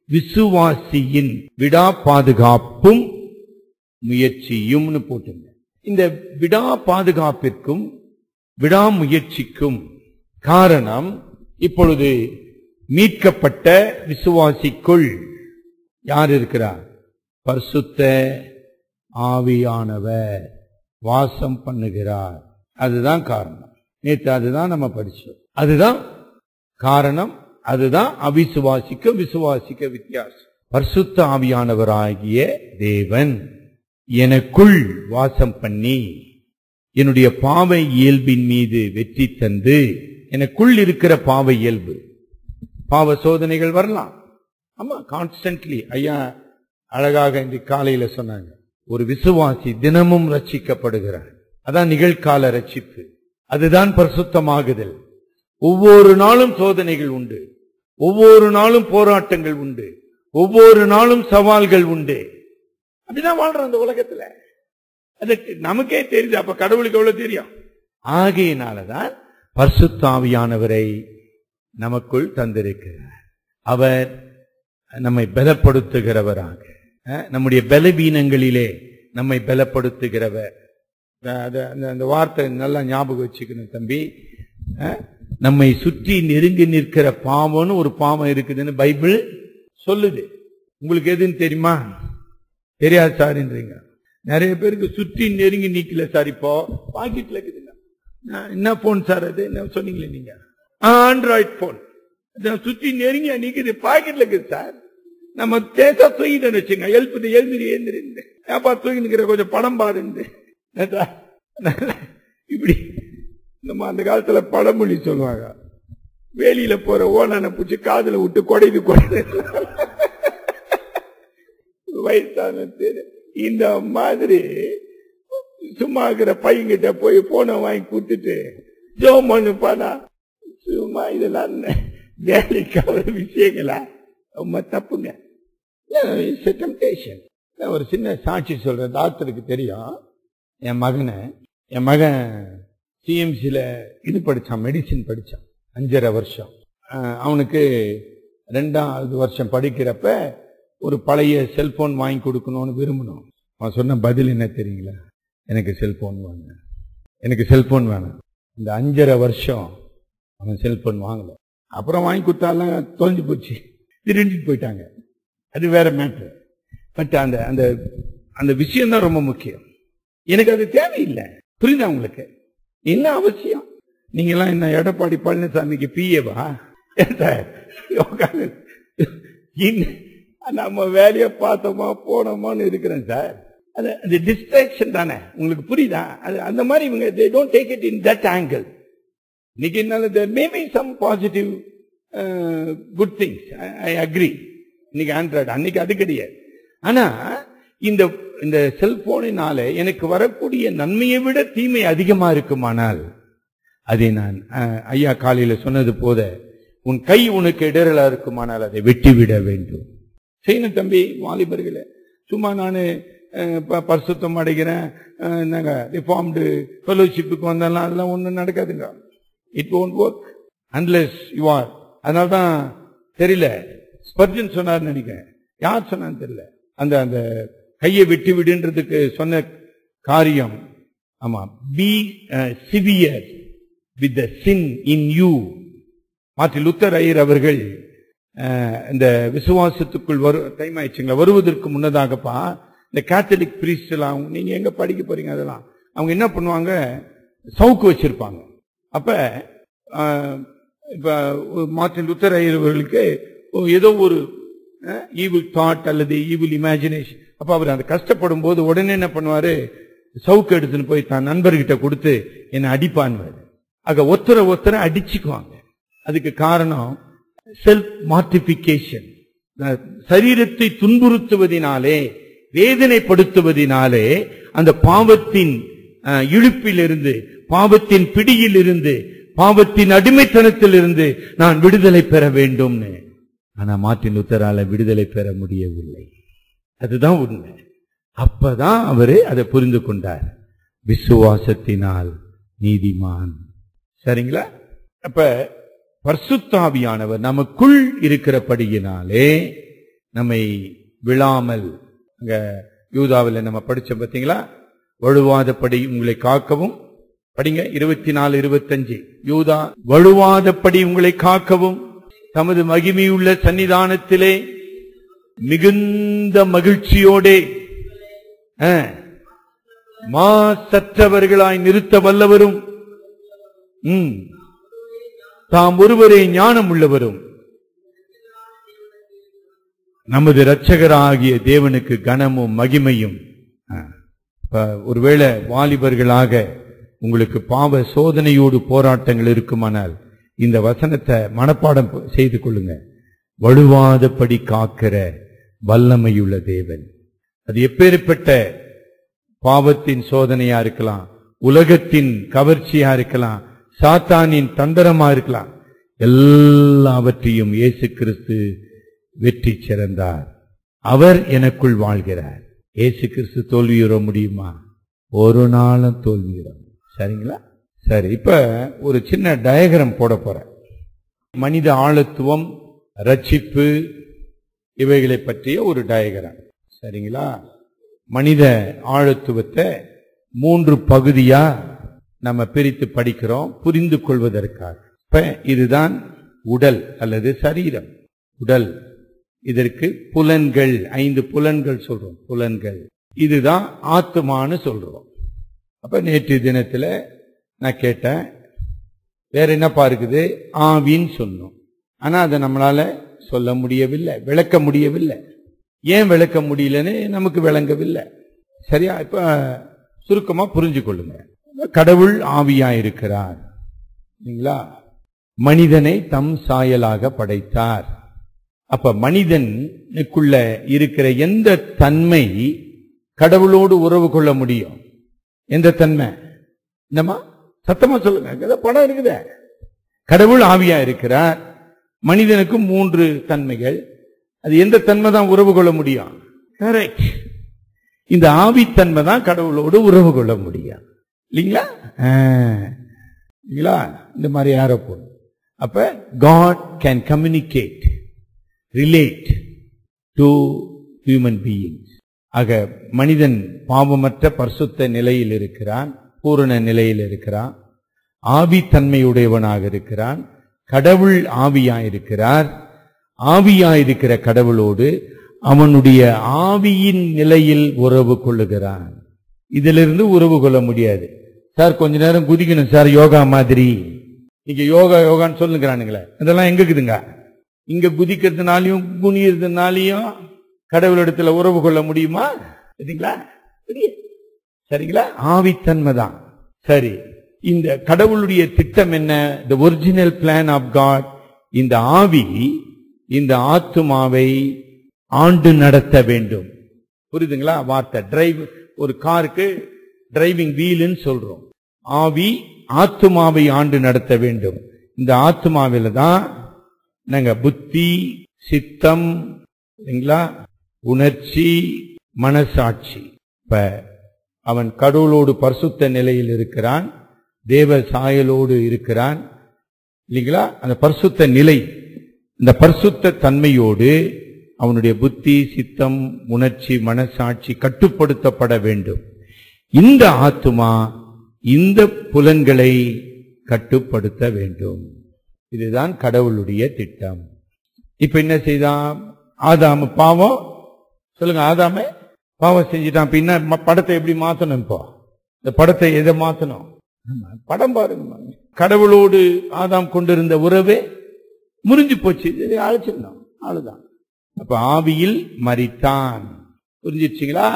விசுவாசியின் விடா பாதுகாப்பும் முயற்சியும்னு போட்டுங்க இந்த விடா பாதுகாப்பிற்கும் விடாமுயற்சிக்கும் காரணம் இப்பொழுது மீட்கப்பட்ட விசுவாசிக்குள் யார் இருக்கிறார் பரிசுத்த ஆவியானவர் வாசம் பண்ணுகிறார் அதுதான் காரணம் நேற்று அதுதான் நம்ம படிச்சோம் அதுதான் காரணம் அதுதான் அவிசுவாசிக்க விசுவாசிக்க வித்தியாசம் பரிசுத்த ஆவியானவராகிய தேவன் எனக்குள் வாசம் பண்ணி என்னுடைய பாவை இயல்பின் மீது வெற்றி தந்து எனக்குள் இருக்கிற பாவை இயல்பு பாவ சோதனைகள் வரலாம் ஆமா கான்ஸ்டன்ட்லி ஐயா அழகாக இன்று காலையில சொன்னாங்க ஒரு விசுவாசி தினமும் ரட்சிக்கப்படுகிறார் அதான் நிகழ்கால ரட்சிப்பு அதுதான் பரிசுத்தமாகுதல் ஒவ்வொரு நாளும் சோதனைகள் உண்டு ஒவ்வொரு நாளும் போராட்டங்கள் உண்டு ஒவ்வொரு நாளும் சவால்கள் உண்டு அப்படிதான் வாழ்றோம் அந்த உலகத்துல அதுக்கு நமக்கே தெரியுது அப்ப கடவுளுக்கு எவ்வளவு தெரியும் ஆகையினாலதான் பரிசுத்தாவியானவரை நமக்குள் தந்திருக்கிறார் அவர் நம்மை பலப்படுத்துகிறவராக அஹ், நம்முடைய பலவீனங்களிலே நம்மை பலப்படுத்துகிறவர் அஹ், அது- அந்த- அந்த வார்த்தை நல்லா ஞாபகம் வச்சுக்கணும் தம்பி அஹ், நம்மை சுற்றி நெருங்கி நிற்கிற பாவம்னு ஒரு பாவம் இருக்குதுன்னு பைபிள் சொல்லுது உங்களுக்கு எதுன்னு தெரியுமா தெரியாது சார்ன்றீங்க நிறைய பேருக்கு சுற்றி நெருங்கி நிக்கல சார் இப்போ பாக்கெட்ல இருக்குதுங்க நான் என்ன போன் சார் அது என்ன சொன்னீங்களே நீங்க ஆண்ட்ராய்ட் போன் சுற்றி நெருங்கி நிக்குது பாக்கெட்ல இருக்குது சார் நம்ம பேச தூங்கிட்டோன்னு வச்சுங்க எழுப்புது எழுந்திரி எழுந்திரி ஏப்பா தூங்கி நிக்கிற கொஞ்சம் படம் பாருந்து இப்படி நம்ம அந்த காலத்துல பழமொழி சொல்லுவாங்க வேலியில போற ஓனான பூச்சி காதுல விட்டு கொடைது கொடைது வயசான தெரு. இந்த மாதிரி சும்மா இருக்கிற பையன்கிட்ட போய் போனை வாங்கி கொடுத்துட்டு ஜோமனு பானா சும்மா இதெல்லாம் என்ன? வேலைக்கு அவ்வளவு விஷயங்களா ரொம்ப தப்புங்க It's a temptation. நான் ஒரு சின்ன சாட்சி சொல்றேன் டாக்டருக்கு தெரியும் என் மகனை என் மகன் சிஎம்சியில் இது படிச்சான் மெடிசின் படிச்சான் அஞ்சரை வருஷம் அஹ் அவனுக்கு ரெண்டாவது வருஷம் படிக்கிறப்ப ஒரு பழைய செல்போன் வாங்கி கொடுக்கணும்னு விரும்பணும் அவன் சொன்ன பதில் என்ன தெரியுங்களா எனக்கு செல்போன் வாங்க எனக்கு செல்போன் வேணாம் இந்த அஞ்சரை வருஷம் அவன் செல்போன் வாங்கல அப்புறம் வாங்கி கொடுத்தாலாம் தொலைஞ்சு போச்சு திருடிட்டு போயிட்டாங்க அது வேற மேட்ரு பட் அந்த அந்த அந்த விஷயம் தான் ரொம்ப முக்கியம் எனக்கு அது தேவையில்லை புரியுதா உங்களுக்கு என்ன அவசியம் நீங்க எல்லாம் என்ன எடப்பாடி பழனிசாமிக்கு பிஏவா நம்ம வேலையை பார்த்தோமா போனோமான்னு இருக்கிறேன் சார் அது அது டிஸ்ட்ராக்ஷன் தானே உங்களுக்கு புரியுதா அது அந்த மாதிரி இவங்க they don't take it in that angle இன்னைக்கு என்னால there may be some positive good things I agree இன்னைக்கு ஆண்ட்ராய்டு அன்னைக்கு அது கிடையாது ஆனா இந்த இந்த செல்போனினால எனக்கு வரக்கூடிய நன்மையை விட தீமை அதிகமா இருக்குமானால் அதை நான் அஹ், ஐயா காலையில சொன்னது போத உன் கை உனக்கு இடரலா இருக்குமானால் அதை வெட்டிவிட வேண்டும் செய்யணும் தம்பி வாலிபர்களே சும்மா நான் பரிசுத்தம் அடைகிறேன் அஹ், என்னங்க ரிஃபார்ம்டு ஃபெலோஷிப்புக்கு வந்தாலும் அதெல்லாம் ஒன்றும் நடக்காதுங்க it won't work unless you are அதனால தான் தெரியல ஸ்பர்ஜன் சொன்னார் நினைக்கிறேன் யார் சொன்னான்னு தெரியல அந்த அந்த கையை விட்டு விடுன்றதுக்கு சொன்ன காரியம் ஆமா be severe with the sin in you மாற்றி லுத்தர் ஐயர் அவர்கள் அஹ், இந்த விசுவாசத்துக்குள் வரு டைம் ஆயிடுச்சுங்களா வருவதற்கு முன்னதாகப்பா இந்த கேத்தலிக் பிரீஸ்ட் எல்லாம் நீங்க எங்க படிக்க போறீங்க அதெல்லாம் அவங்க என்ன பண்ணுவாங்க சவுக்கு வச்சிருப்பாங்க அப்ப அஹ், இப்ப ஒரு மார்ட்டின் லுத்தர் ஐயர் அவர்களுக்கு ஓ, ஏதோ ஒரு ஈவில் தாட் அல்லது ஈவில் இமேஜினேஷன் அப்ப அவர் அந்த கஷ்டப்படும் போது உடனே என்ன பண்ணுவாரு சவுக்கு எடுத்துன்னு போய் தான் நண்பர்கிட்ட கொடுத்து என்னை அடிப்பான்வாரு ஆக ஒருத்தரை ஒருத்தரை அடிச்சுக்குவாங்க அதுக்கு காரணம் செல்ஃப் மார்டிபிகேஷன் சரீரத்தை துன்புறுத்துவதினாலே வேதனைப்படுத்துவதினாலே அந்த பாவத்தின் அஹ், இழுப்பிலிருந்து பாவத்தின் பிடியிலிருந்து பாவத்தின் அடிமைத்தனத்திலிருந்து நான் விடுதலை பெற வேண்டும்னு ஆனா மார்ட்டின் லுத்தரால விடுதலை பெற முடியவில்லை அதுதான் உண்மை அப்பதான் அவரு அதை புரிந்து கொண்டார் விசுவாசத்தினால் நீதிமான் சரிங்களா அப்ப பர்சுத்தாவியானவர் நமக்குள் இருக்கிறபடியினாலே நம்மை விழாமல் அங்க யூதாவில் நம்ம படிச்சோம் பார்த்தீங்களா வழுவாதபடி உங்களை காக்கவும் படிங்க இருபத்தி நாலு இருபத்தஞ்சு யூதா வழுவாதபடி உங்களை காக்கவும் தமது மகிமையுள்ள சன்னிதானத்திலே மிகுந்த மகிழ்ச்சியோடே ஆ, மாசற்றவர்களாய் நிறுத்த வல்லவரும் ம், தாம் ஒருவரே ஞானம் உள்ளவரும் நமது இரட்சகராகிய தேவனுக்கு கனமும் மகிமையும் ஆ, இப்ப ஒருவேளை வாலிபர்களாக உங்களுக்கு பாவ சோதனையோடு போராட்டங்கள் இருக்குமானால் இந்த வசனத்தை மனப்பாடம் செய்து கொள்ளுங்க வலுவாதபடி காக்கிற வல்லமையுள்ள தேவன் அது எப்பேற்பட்ட பாவத்தின் சோதனையா இருக்கலாம் உலகத்தின் கவர்ச்சியா இருக்கலாம் சாத்தானின் தந்திரமா இருக்கலாம் எல்லாவற்றையும் இயேசு கிறிஸ்து வெற்றி சிறந்தார் அவர் எனக்குள் வாழ்கிறார் இயேசு கிறிஸ்து தோல்வியுற முடியுமா ஒரு நாளும் தோல்வியுற சரிங்களா சரி இப்ப ஒரு சின்ன டயக்ராம் போட போறேன் மனித ஆழத்துவம் ரட்சிப்பு இவைகளை பற்றிய ஒரு டயக்ராம் சரிங்களா மனித ஆழத்துவத்தை மூன்று பகுதியா நம்ம பிரித்து படிக்கிறோம் புரிந்து கொள்வதற்காக இப்ப இதுதான் உடல் அல்லது சரீரம் உடல் இதற்கு புலன்கள் ஐந்து புலன்கள் சொல்றோம் புலன்கள் இதுதான் ஆத்துமான்னு சொல்றோம் அப்ப நேற்று தினத்துல நான் கேட்டேன் வேற என்னப்பா இருக்குது ஆவின்னு சொன்னோம் ஆனா அதை நம்மளால சொல்ல முடியவில்லை விளக்க முடியவில்லை ஏன் விளக்க முடியலன்னு நமக்கு விளங்கவில்லை சரியா இப்ப சுருக்கமா புரிஞ்சு கொள்ளுங்க கடவுள் ஆவியா இருக்கிறார் சரிங்களா மனிதனை தம் சாயலாக படைத்தார் அப்ப மனிதனுக்குள்ள இருக்கிற எந்த தன்மை கடவுளோடு உறவு கொள்ள முடியும் எந்த தன்மை என்னம்மா சத்தமா சொல்லுங்க ஏதோ படம் இருக்குதே கடவுள் ஆவியா இருக்கிறார் மனிதனுக்கு மூன்று தன்மைகள் அது எந்த தன்மை தான் உறவு கொள்ள முடியும் கரெக்ட் இந்த ஆவித்தன்மை தான் கடவுளோடு உறவு கொள்ள முடியும் இல்லைங்களா ஆ. இல்லைங்களா இந்த மாதிரி யாரோ போடும் அப்ப God can communicate relate to human beings ஆக மனிதன் பாவமற்ற பரிசுத்த நிலையில் இருக்கிறான் பூரண நிலையில் இருக்கிறான் ஆவித்தன்மையுடையவனாக இருக்கிறான் கடவுள் ஆவியாயிருக்கிறார் ஆவியாயிருக்கிற கடவுளோடு அவனுடைய ஆவியின் நிலையில் உறவு கொள்ளுகிறான் இதிலிருந்து உறவு கொள்ள முடியாது சார் கொஞ்ச நேரம் குதிக்கணும் சார் யோகா மாதிரி நீங்க யோகா யோகான்னு சொல்லுங்கிறானுங்களே அதெல்லாம் எங்க இருக்குதுங்க இங்க குதிக்கிறதுனாலையும் குனியறதுனாலையும் கடவுளிடத்துல உறவு கொள்ள முடியுமா சரிங்களா முடியாது. சரிங்களா ஆவித்தன்மை தான் சரி இந்த கடவுளுடைய திட்டம் என்ன the original plan of God இந்த ஆவி இந்த ஆத்துமாவை ஆண்டு நடத்த வேண்டும் புரியுதுங்களா வார்த்தை டிரைவ் ஒரு காருக்கு டிரைவிங் வீலுன்னு சொல்றோம் ஆவி ஆத்துமாவை ஆண்டு நடத்த வேண்டும் இந்த ஆத்துமாவில தான் நாங்க புத்தி சித்தம் சரிங்களா உணர்ச்சி மனசாட்சி இப்ப அவன் கடவுளோடு பரிசுத்த நிலையில் இருக்கிறான் தேவ சாயலோடு இருக்கிறான் இல்லைங்களா அந்த பரிசுத்த நிலை இந்த பரிசுத்த தன்மையோடு அவனுடைய புத்தி சித்தம் உணர்ச்சி மனசாட்சி கட்டுப்படுத்தப்பட வேண்டும் இந்த ஆத்துமா இந்த புலன்களை கட்டுப்படுத்த வேண்டும் இதுதான் கடவுளுடைய திட்டம் இப்ப என்ன செய்தான் ஆதாம பாவம் சொல்லுங்க ஆதாம பாவம் செஞ்சுட்டான் இப்ப என்ன ம- படத்தை எப்படி மாத்தணும் இப்போ இந்த படத்தை எதை மாத்தணும் ஆமா, படம் பாருங்க கடவுளோடு ஆதாம் கொண்டிருந்த உறவே முறிஞ்சு போச்சு இதை அழைச்சிருந்தோம் அவ்வளவுதான் அப்ப ஆவியில் மரித்தான் புரிஞ்சிருச்சுங்களா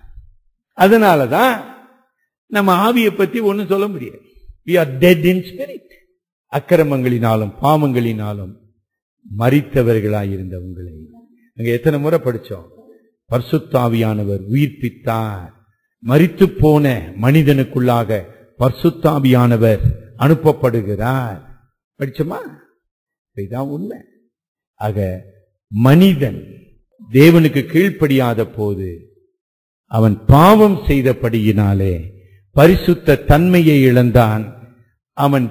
அதனாலதான் நம்ம ஆவியை பத்தி ஒண்ணும் சொல்ல முடியாது we are dead in spirit அக்கிரமங்களினாலும் பாவங்களினாலும் மரித்தவர்களாயிருந்த உங்களை அங்க எத்தனை முறை படிச்சோம் பர்சுத்தாவியானவர் உயிர்ப்பித்தார் மரித்து போன மனிதனுக்குள்ளாக பர்சுத்தாவியானவர் அனுப்பப்படுகிறார் படிச்சோமா இதான் உண்மை ஆக மனிதன் தேவனுக்கு கீழ்ப்படியாத போது அவன் பாவம் செய்தபடியினாலே பரிசுத்த தன்மையை இழந்தான் அவன்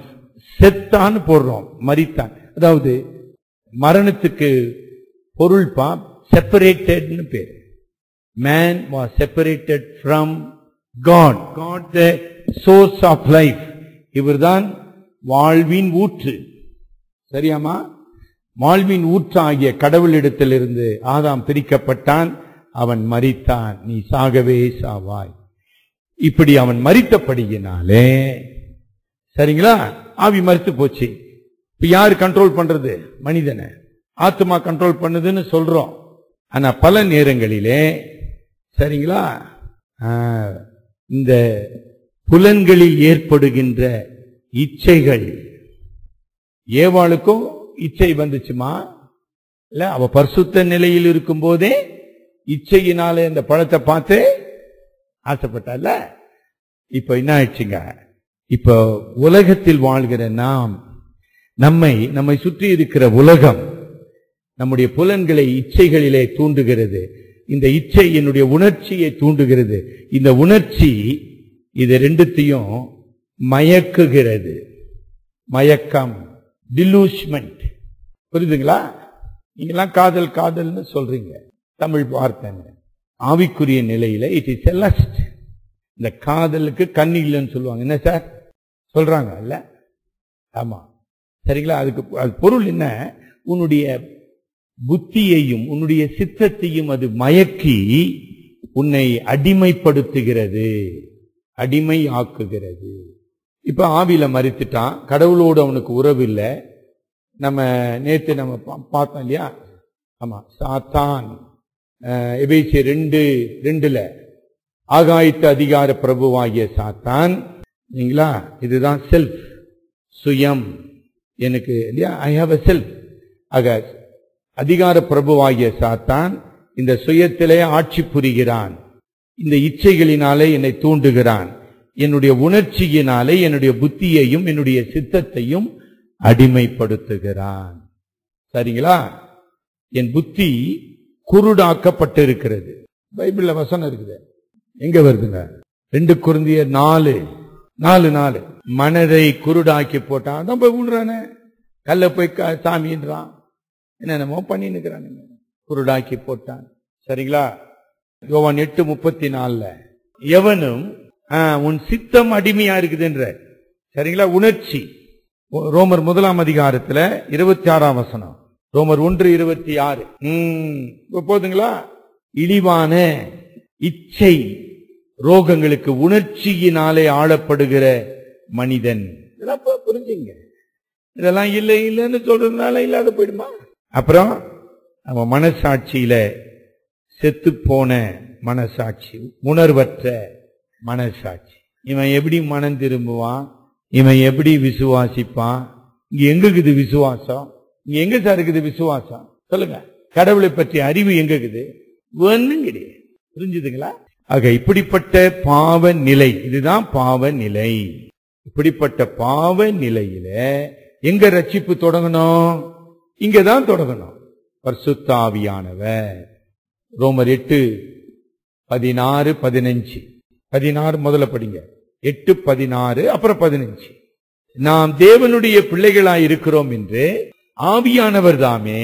செத்தான் போடுறோம் மரித்தான் அதாவது மரணத்துக்கு பொருள் பா செப்பரேட்டட்னு பேர் man was separated from God God the source of life இவர்தான் வாழ்வின் ஊற்று சரியாமா வாழ்வின் ஊற்றாகிய கடவுளிடத்திலிருந்து ஆதாம் பிரிக்கப்பட்டான் அவன் மரித்தான் நீ சாகவே சாவாய் இப்படி அவன் மரித்தபடியினாலே சரிங்களா ஆவி மரித்து போச்சு இப்ப யாரு கண்ட்ரோல் பண்றது மனிதனை ஆத்மா கண்ட்ரோல் பண்ணுதுன்னு சொல்றோம் ஆனா பல நேரங்களிலே சரிங்களா ஆ, இந்த புலன்களில் ஏற்படுகின்ற இச்சைகள் ஏவாளுக்கும் இச்சை வந்துச்சுமா இல்ல அவ பரிசுத்த நிலையில் இருக்கும் போதே இச்சையினால இந்த பழத்தை பார்த்து ஆசைப்பட்டால இப்ப என்ன ஆயிடுச்சுங்க இப்ப உலகத்தில் வாழ்கிற நாம் நம்மை நம்மை சுற்றி இருக்கிற உலகம் நம்முடைய புலன்களை இச்சைகளிலே தூண்டுகிறது இந்த இச்சை என்னுடைய உணர்ச்சியை தூண்டுகிறது இந்த உணர்ச்சி இது ரெண்டுத்தையும் மயக்குகிறது மயக்கம் டிலூஷ்மெண்ட் புரியுதுங்களா நீங்கெல்லாம் காதல் காதல்னு சொல்றீங்க தமிழ் வார்த்தைங்க ஆவிக்குரிய நிலையில இட் இஸ் செலஸ்ட் இந்த காதலுக்கு கண்ணு இல்லைன்னு சொல்லுவாங்க என்ன சார் சொல்றாங்க இல்ல ஆமா சரிங்களா அதுக்கு அது பொருள் என்ன உன்னுடைய புத்தியையும் உன்னுடைய சித்தத்தையும் அது மயக்கி உன்னை அடிமைப்படுத்துகிறது அடிமை ஆக்குகிறது இப்ப ஆவியில மறித்துட்டான் கடவுளோடு அவனுக்கு உறவு இல்லை நம்ம நேத்து நம்ம பா- பார்த்தோம் இல்லையா ஆமா சாத்தான் அஹ், எபேசியர் ரெண்டு ரெண்டுல ஆகாயத்து அதிகார பிரபுவாகிய சாத்தான் இல்லைங்களா இதுதான் செல்ஃப் சுயம் எனக்கு இல்லையா ஐ ஹாவ் அ செல்ஃப் ஆக அதிகார பிரபுவாகிய சாத்தான் இந்த சுயத்திலே ஆட்சி புரிகிறான் இந்த இச்சைகளினாலே என்னை தூண்டுகிறான் என்னுடைய உணர்ச்சியினாலே என்னுடைய புத்தியையும் என்னுடைய சித்தத்தையும் அடிமைப்படுத்துகிறான் சரிங்களா என் புத்தி குருடாக்கப்பட்டிருக்கிறது பைபிள்ல வசனம் இருக்குது எங்க வருதுங்க ரெண்டு குருந்திய நாலு நாலு நாலு மனதை குருடாக்கி போட்டான் அதான் போய் விடுறானே கல்ல போய் க- சாமின்றான் என்னென்னமோ பண்ணி நிக்கிறானுங்க குருடாக்கி போட்டான் சரிங்களா யோவான் எட்டு முப்பத்தி நாலுல எவனும் ஆ, உன் சித்தம் அடிமையா இருக்குதுன்ற சரிங்களா உணர்ச்சி ஓ- ரோமர் முதலாம் அதிகாரத்துல இருபத்தி ஆறாம் வசனம் ரோமர் ஒன்று இருபத்தி ஆறு ம், இப்ப போதுங்களா இழிவான இச்சை ரோகங்களுக்கு உணர்ச்சியினாலே ஆளப்படுகிற மனிதன் இதெல்லாம் பு- புரிஞ்சுங்க இதெல்லாம் இல்லை இல்லைன்னு சொல்றதுனால இல்லாத போயிடுமா அப்புறம் நம்ம மனசாட்சியில செத்து போன மனசாட்சி உணர்வற்ற மனசாட்சி இவன் எப்படி மனம் திரும்புவான் இவன் எப்படி விசுவாசிப்பான் இங்க எங்க இருக்குது விசுவாசம் இங்க எங்க சார் இருக்குது விசுவாசம் சொல்லுங்க கடவுளை பற்றிய அறிவு எங்க இருக்குது ஒண்ணும் கிடையாது புரிஞ்சுதுங்களா ஆக இப்படிப்பட்ட பாவ நிலை இதுதான் பாவ நிலை இப்படிப்பட்ட பாவ நிலையில எங்க ரட்சிப்பு தொடங்கணும் இங்கதான் தொடங்கணும் பரிசுத்தாவியானவர் ரோமர் எட்டு பதினாறு பதினஞ்சு பதினாறு முதல்ல படிங்க எட்டு பதினாறு அப்புறம் பதினஞ்சு நாம் தேவனுடைய பிள்ளைகளாய் இருக்கிறோம் என்று ஆவியானவர் தாமே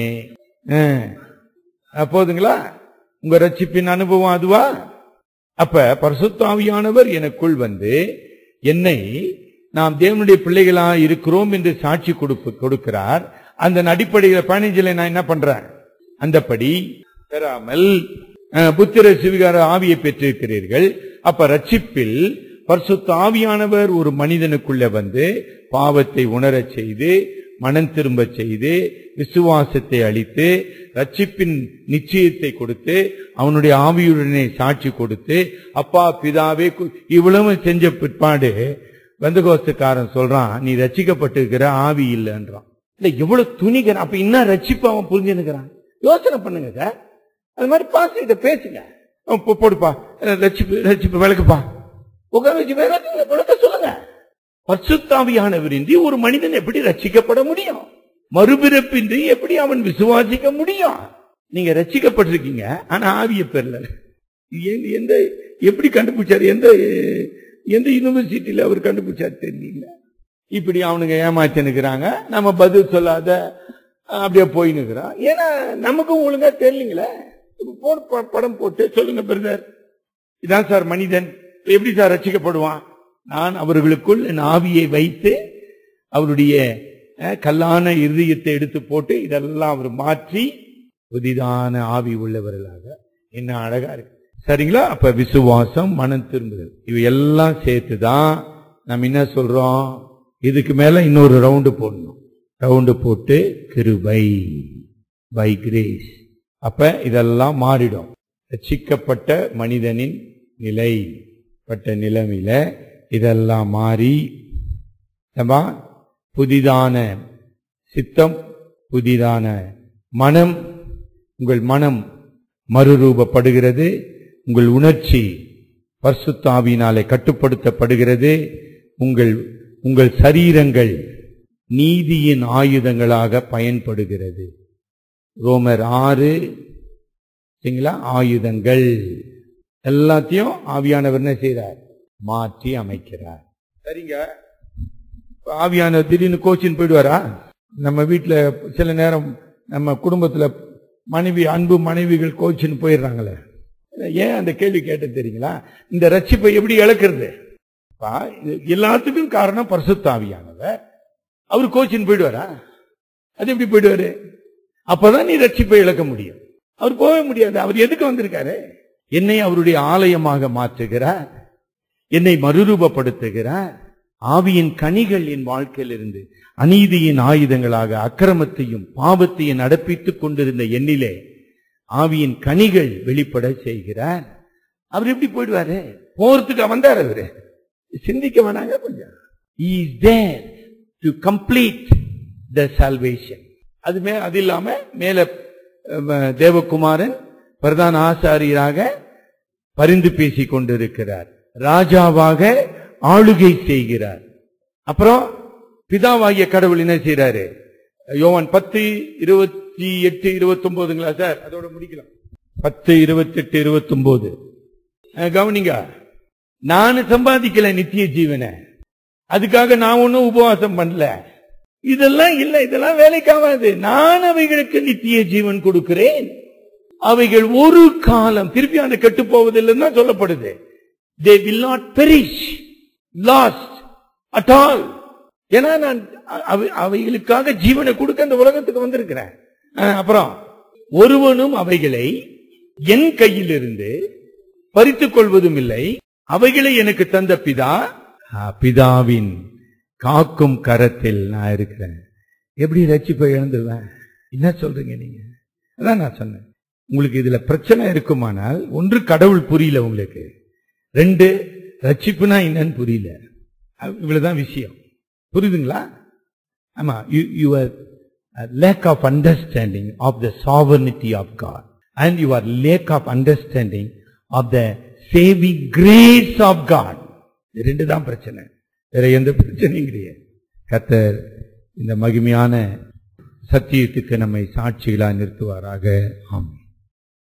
போதுங்களா உங்க ரட்சிப்பின் அனுபவம் அதுவா அப்ப பரிசுத்தாவியானவர் எனக்குள் வந்து என்னை நாம் தேவனுடைய பிள்ளைகளா இருக்கிறோம் என்று சாட்சி கொடுப்பு கொடுக்கிறார் அந்த அடிப்படையில் பதினஞ்சுல நான் என்ன பண்றேன் அந்தபடி பெறாமல் அஹ், புத்திர சிவிகார ஆவியை பெற்றிருக்கிறீர்கள் அப்ப ரட்சிப்பில் பரிசுத்த ஆவியானவர் ஒரு மனிதனுக்குள்ள வந்து பாவத்தை உணரச் செய்து மனம் திரும்பச் செய்து விசுவாசத்தை அளித்து ரட்சிப்பின் நிச்சயத்தை கொடுத்து அவனுடைய ஆவியுடனே சாட்சி கொடுத்து அப்பா பிதாவே கு- இவ்வளவு செஞ்ச பிற்பாடு வந்தகோஸ்துக்காரன் சொல்றான் நீ ரட்சிக்கப்பட்டிருக்கிற ஆவி இல்லைன்றான் இல்ல எவ்வளவு துணிகர் அப்ப இன்னும் ரட்சிப்பு அவன் புரிஞ்சுனுக்கிறான் யோசனை பண்ணுங்க சார் அது மாதிரி பாஸ்டர்கிட்ட பேசுங்க அவன் போ- போடுப்பா அஹ் ரட்சிப்பு ரட்சிப்பு விளக்குப்பா உட்கார வச்சு வேற விளக்க சொல்லுங்க பரிசுத்தாவியானவரின்றி ஒரு மனிதன் எப்படி ரட்சிக்கப்பட முடியும் மறுபிறப்பின்றி எப்படி அவன் விசுவாசிக்க முடியும் நீங்க ரட்சிக்கப்பட்டிருக்கீங்க ஆனா ஆவிய பெறல எந்த- எந்த எப்படி கண்டுபிடிச்சாரு எந்த எந்த யூனிவர்சிட்டியில அவர் கண்டுபிடிச்சாரு தெரியல இப்படி அவனுங்க ஏமாத்தினுக்கிறாங்க நம்ம பதில் சொல்லாத அப்படியே போயினுக்கிறோம் ஏன்னா நமக்கும் ஒழுங்கா தெரியலீங்களே போடு, ப- படம் போட்டு சொல்லுங்க பிரதர் இதான் சார் மனிதன் எப்படி சார் ரட்சிக்கப்படுவான் நான் அவர்களுக்குள் என் ஆவியை வைத்து அவருடைய அஹ், கல்லான இருதயத்தை எடுத்து போட்டு இதெல்லாம் அவர் மாற்றி புதிதான ஆவி உள்ளவர்களாக என்ன அழகா இருக்கு சரிங்களா அப்ப விசுவாசம் மனம் திரும்புதல் இவை எல்லாம் சேர்த்துதான் நம்ம என்ன சொல்றோம் இதுக்கு மேல இன்னொரு ரவுண்டு போடணும் ரவுண்டு போட்டு கிருபை பை கிரேஸ் அப்ப இதெல்லாம் மாறிடும் ரட்சிக்கப்பட்ட மனிதனின் நிலை பட்ட நிலைமையில இதெல்லாம் மாறி ஏம்பா, புதிதான சித்தம் புதிதான மனம் உங்கள் மனம் மறுரூபப்படுகிறது உங்கள் உணர்ச்சி பரிசுத்தாவியினாலே கட்டுப்படுத்தப்படுகிறது உங்கள் உங்கள் சரீரங்கள் நீதியின் ஆயுதங்களாக பயன்படுகிறது ரோமர் ஆறு சரிங்களா ஆயுதங்கள் எல்லாத்தையும் ஆவியானவர் என்ன செய்றார் மாற்றி அமைக்கிறார் சரிங்க இப்ப ஆவியானவர் திடீர்னு கோச்சின்னு போயிடுவாரா நம்ம வீட்டுல சில நேரம் நம்ம குடும்பத்துல மனைவி அன்பு மனைவிகள் கோச்சின்னு போயிடுறாங்களே ஏன் அந்த கேள்வி கேட்ட தெரியுங்களா இந்த ரட்சிப்பை எப்படி இழக்கிறது பா, இது எல்லாத்துக்கும் காரணம் பரிசுத்தாவியானவர் அவர் கோச்சின்னு போயிடுவாரா அது எப்படி போயிடுவாரு அப்பதான் நீ ரட்சிப்பை இழக்க முடியும் அவர் போக முடியாது அவர் எதுக்கு வந்திருக்காரு என்னை அவருடைய ஆலயமாக மாற்றுகிறார் என்னை மறுரூபப்படுத்துகிறார் ஆவியின் கனிகள் என் வாழ்க்கையில் இருந்து அநீதியின் ஆயுதங்களாக அக்கிரமத்தையும் பாவத்தையும் நடப்பித்துக் கொண்டிருந்த எண்ணிலே ஆவியின் கனிகள் வெளிப்பட செய்கிறார் அவர் எப்படி போயிடுவாரு போறதுக்கு வந்தார் அவரு சிந்திக்க வேணாங்க கொஞ்சம் He is there to complete the salvation அது மே அது இல்லாம மேல அஹ், தேவகுமாரன் பிரதான ஆசாரியராக பரிந்து பேசிக் கொண்டிருக்கிறார் ராஜாவாக ஆளுகை செய்கிறார் அப்புறம் பிதாவாகிய கடவுள் என்ன செய்யறாரு யோவான் பத்து இருபத்தி எட்டு இருபத்தி ஒன்பதுங்களா சார் அதோட முடிக்கலாம் பத்து இருபத்தி எட்டு இருபத்தி ஒன்பது கவனிங்க நான் சம்பாதிக்கல நித்திய ஜீவனை அதுக்காக நான் ஒன்னும் உபவாசம் பண்ணல இதெல்லாம் இல்ல இதெல்லாம் வேலைக்காகாது நான் அவைகளுக்கு நித்திய ஜீவன் கொடுக்கிறேன் அவைகள் ஒரு காலம் திருப்பி அந்த கெட்டு போவதில்லைன்னு தான் சொல்லப்படுது they will not perish lost at all ஏன்னா நான் அவை- அவைகளுக்காக ஜீவனை கொடுக்க இந்த உலகத்துக்கு வந்திருக்கிறேன் அஹ், அப்புறம் ஒருவனும் அவைகளை என் கையிலிருந்து பறித்துக் கொள்வதும் இல்லை அவைகளை எனக்கு தந்த பிதா அஹ், பிதாவின் காக்கும் கரத்தில் நான் இருக்கிறேன் எப்படி ரட்சிப்பை இழந்துருவேன் என்ன சொல்றீங்க நீங்க அதான் நான் சொன்னேன் உங்களுக்கு இதுல பிரச்சனை இருக்குமானால் ஒன்று கடவுள் புரியல உங்களுக்கு ரெண்டு ரட்சிப்புனா என்னன்னு புரியல அஹ் இவ்வளவுதான் விஷயம் புரியுதுங்களா ஆமா your lack of understanding of the sovereignty of God and your lack of understanding of the saving grace of God இது ரெண்டு தான் பிரச்சனை வேற எந்த பிரச்சனையும் கிடையாது கத்தர் இந்த மகிமையான சத்தியத்துக்கு நம்மை சாட்சிகளாக நிறுத்துவாராக ஆமாம்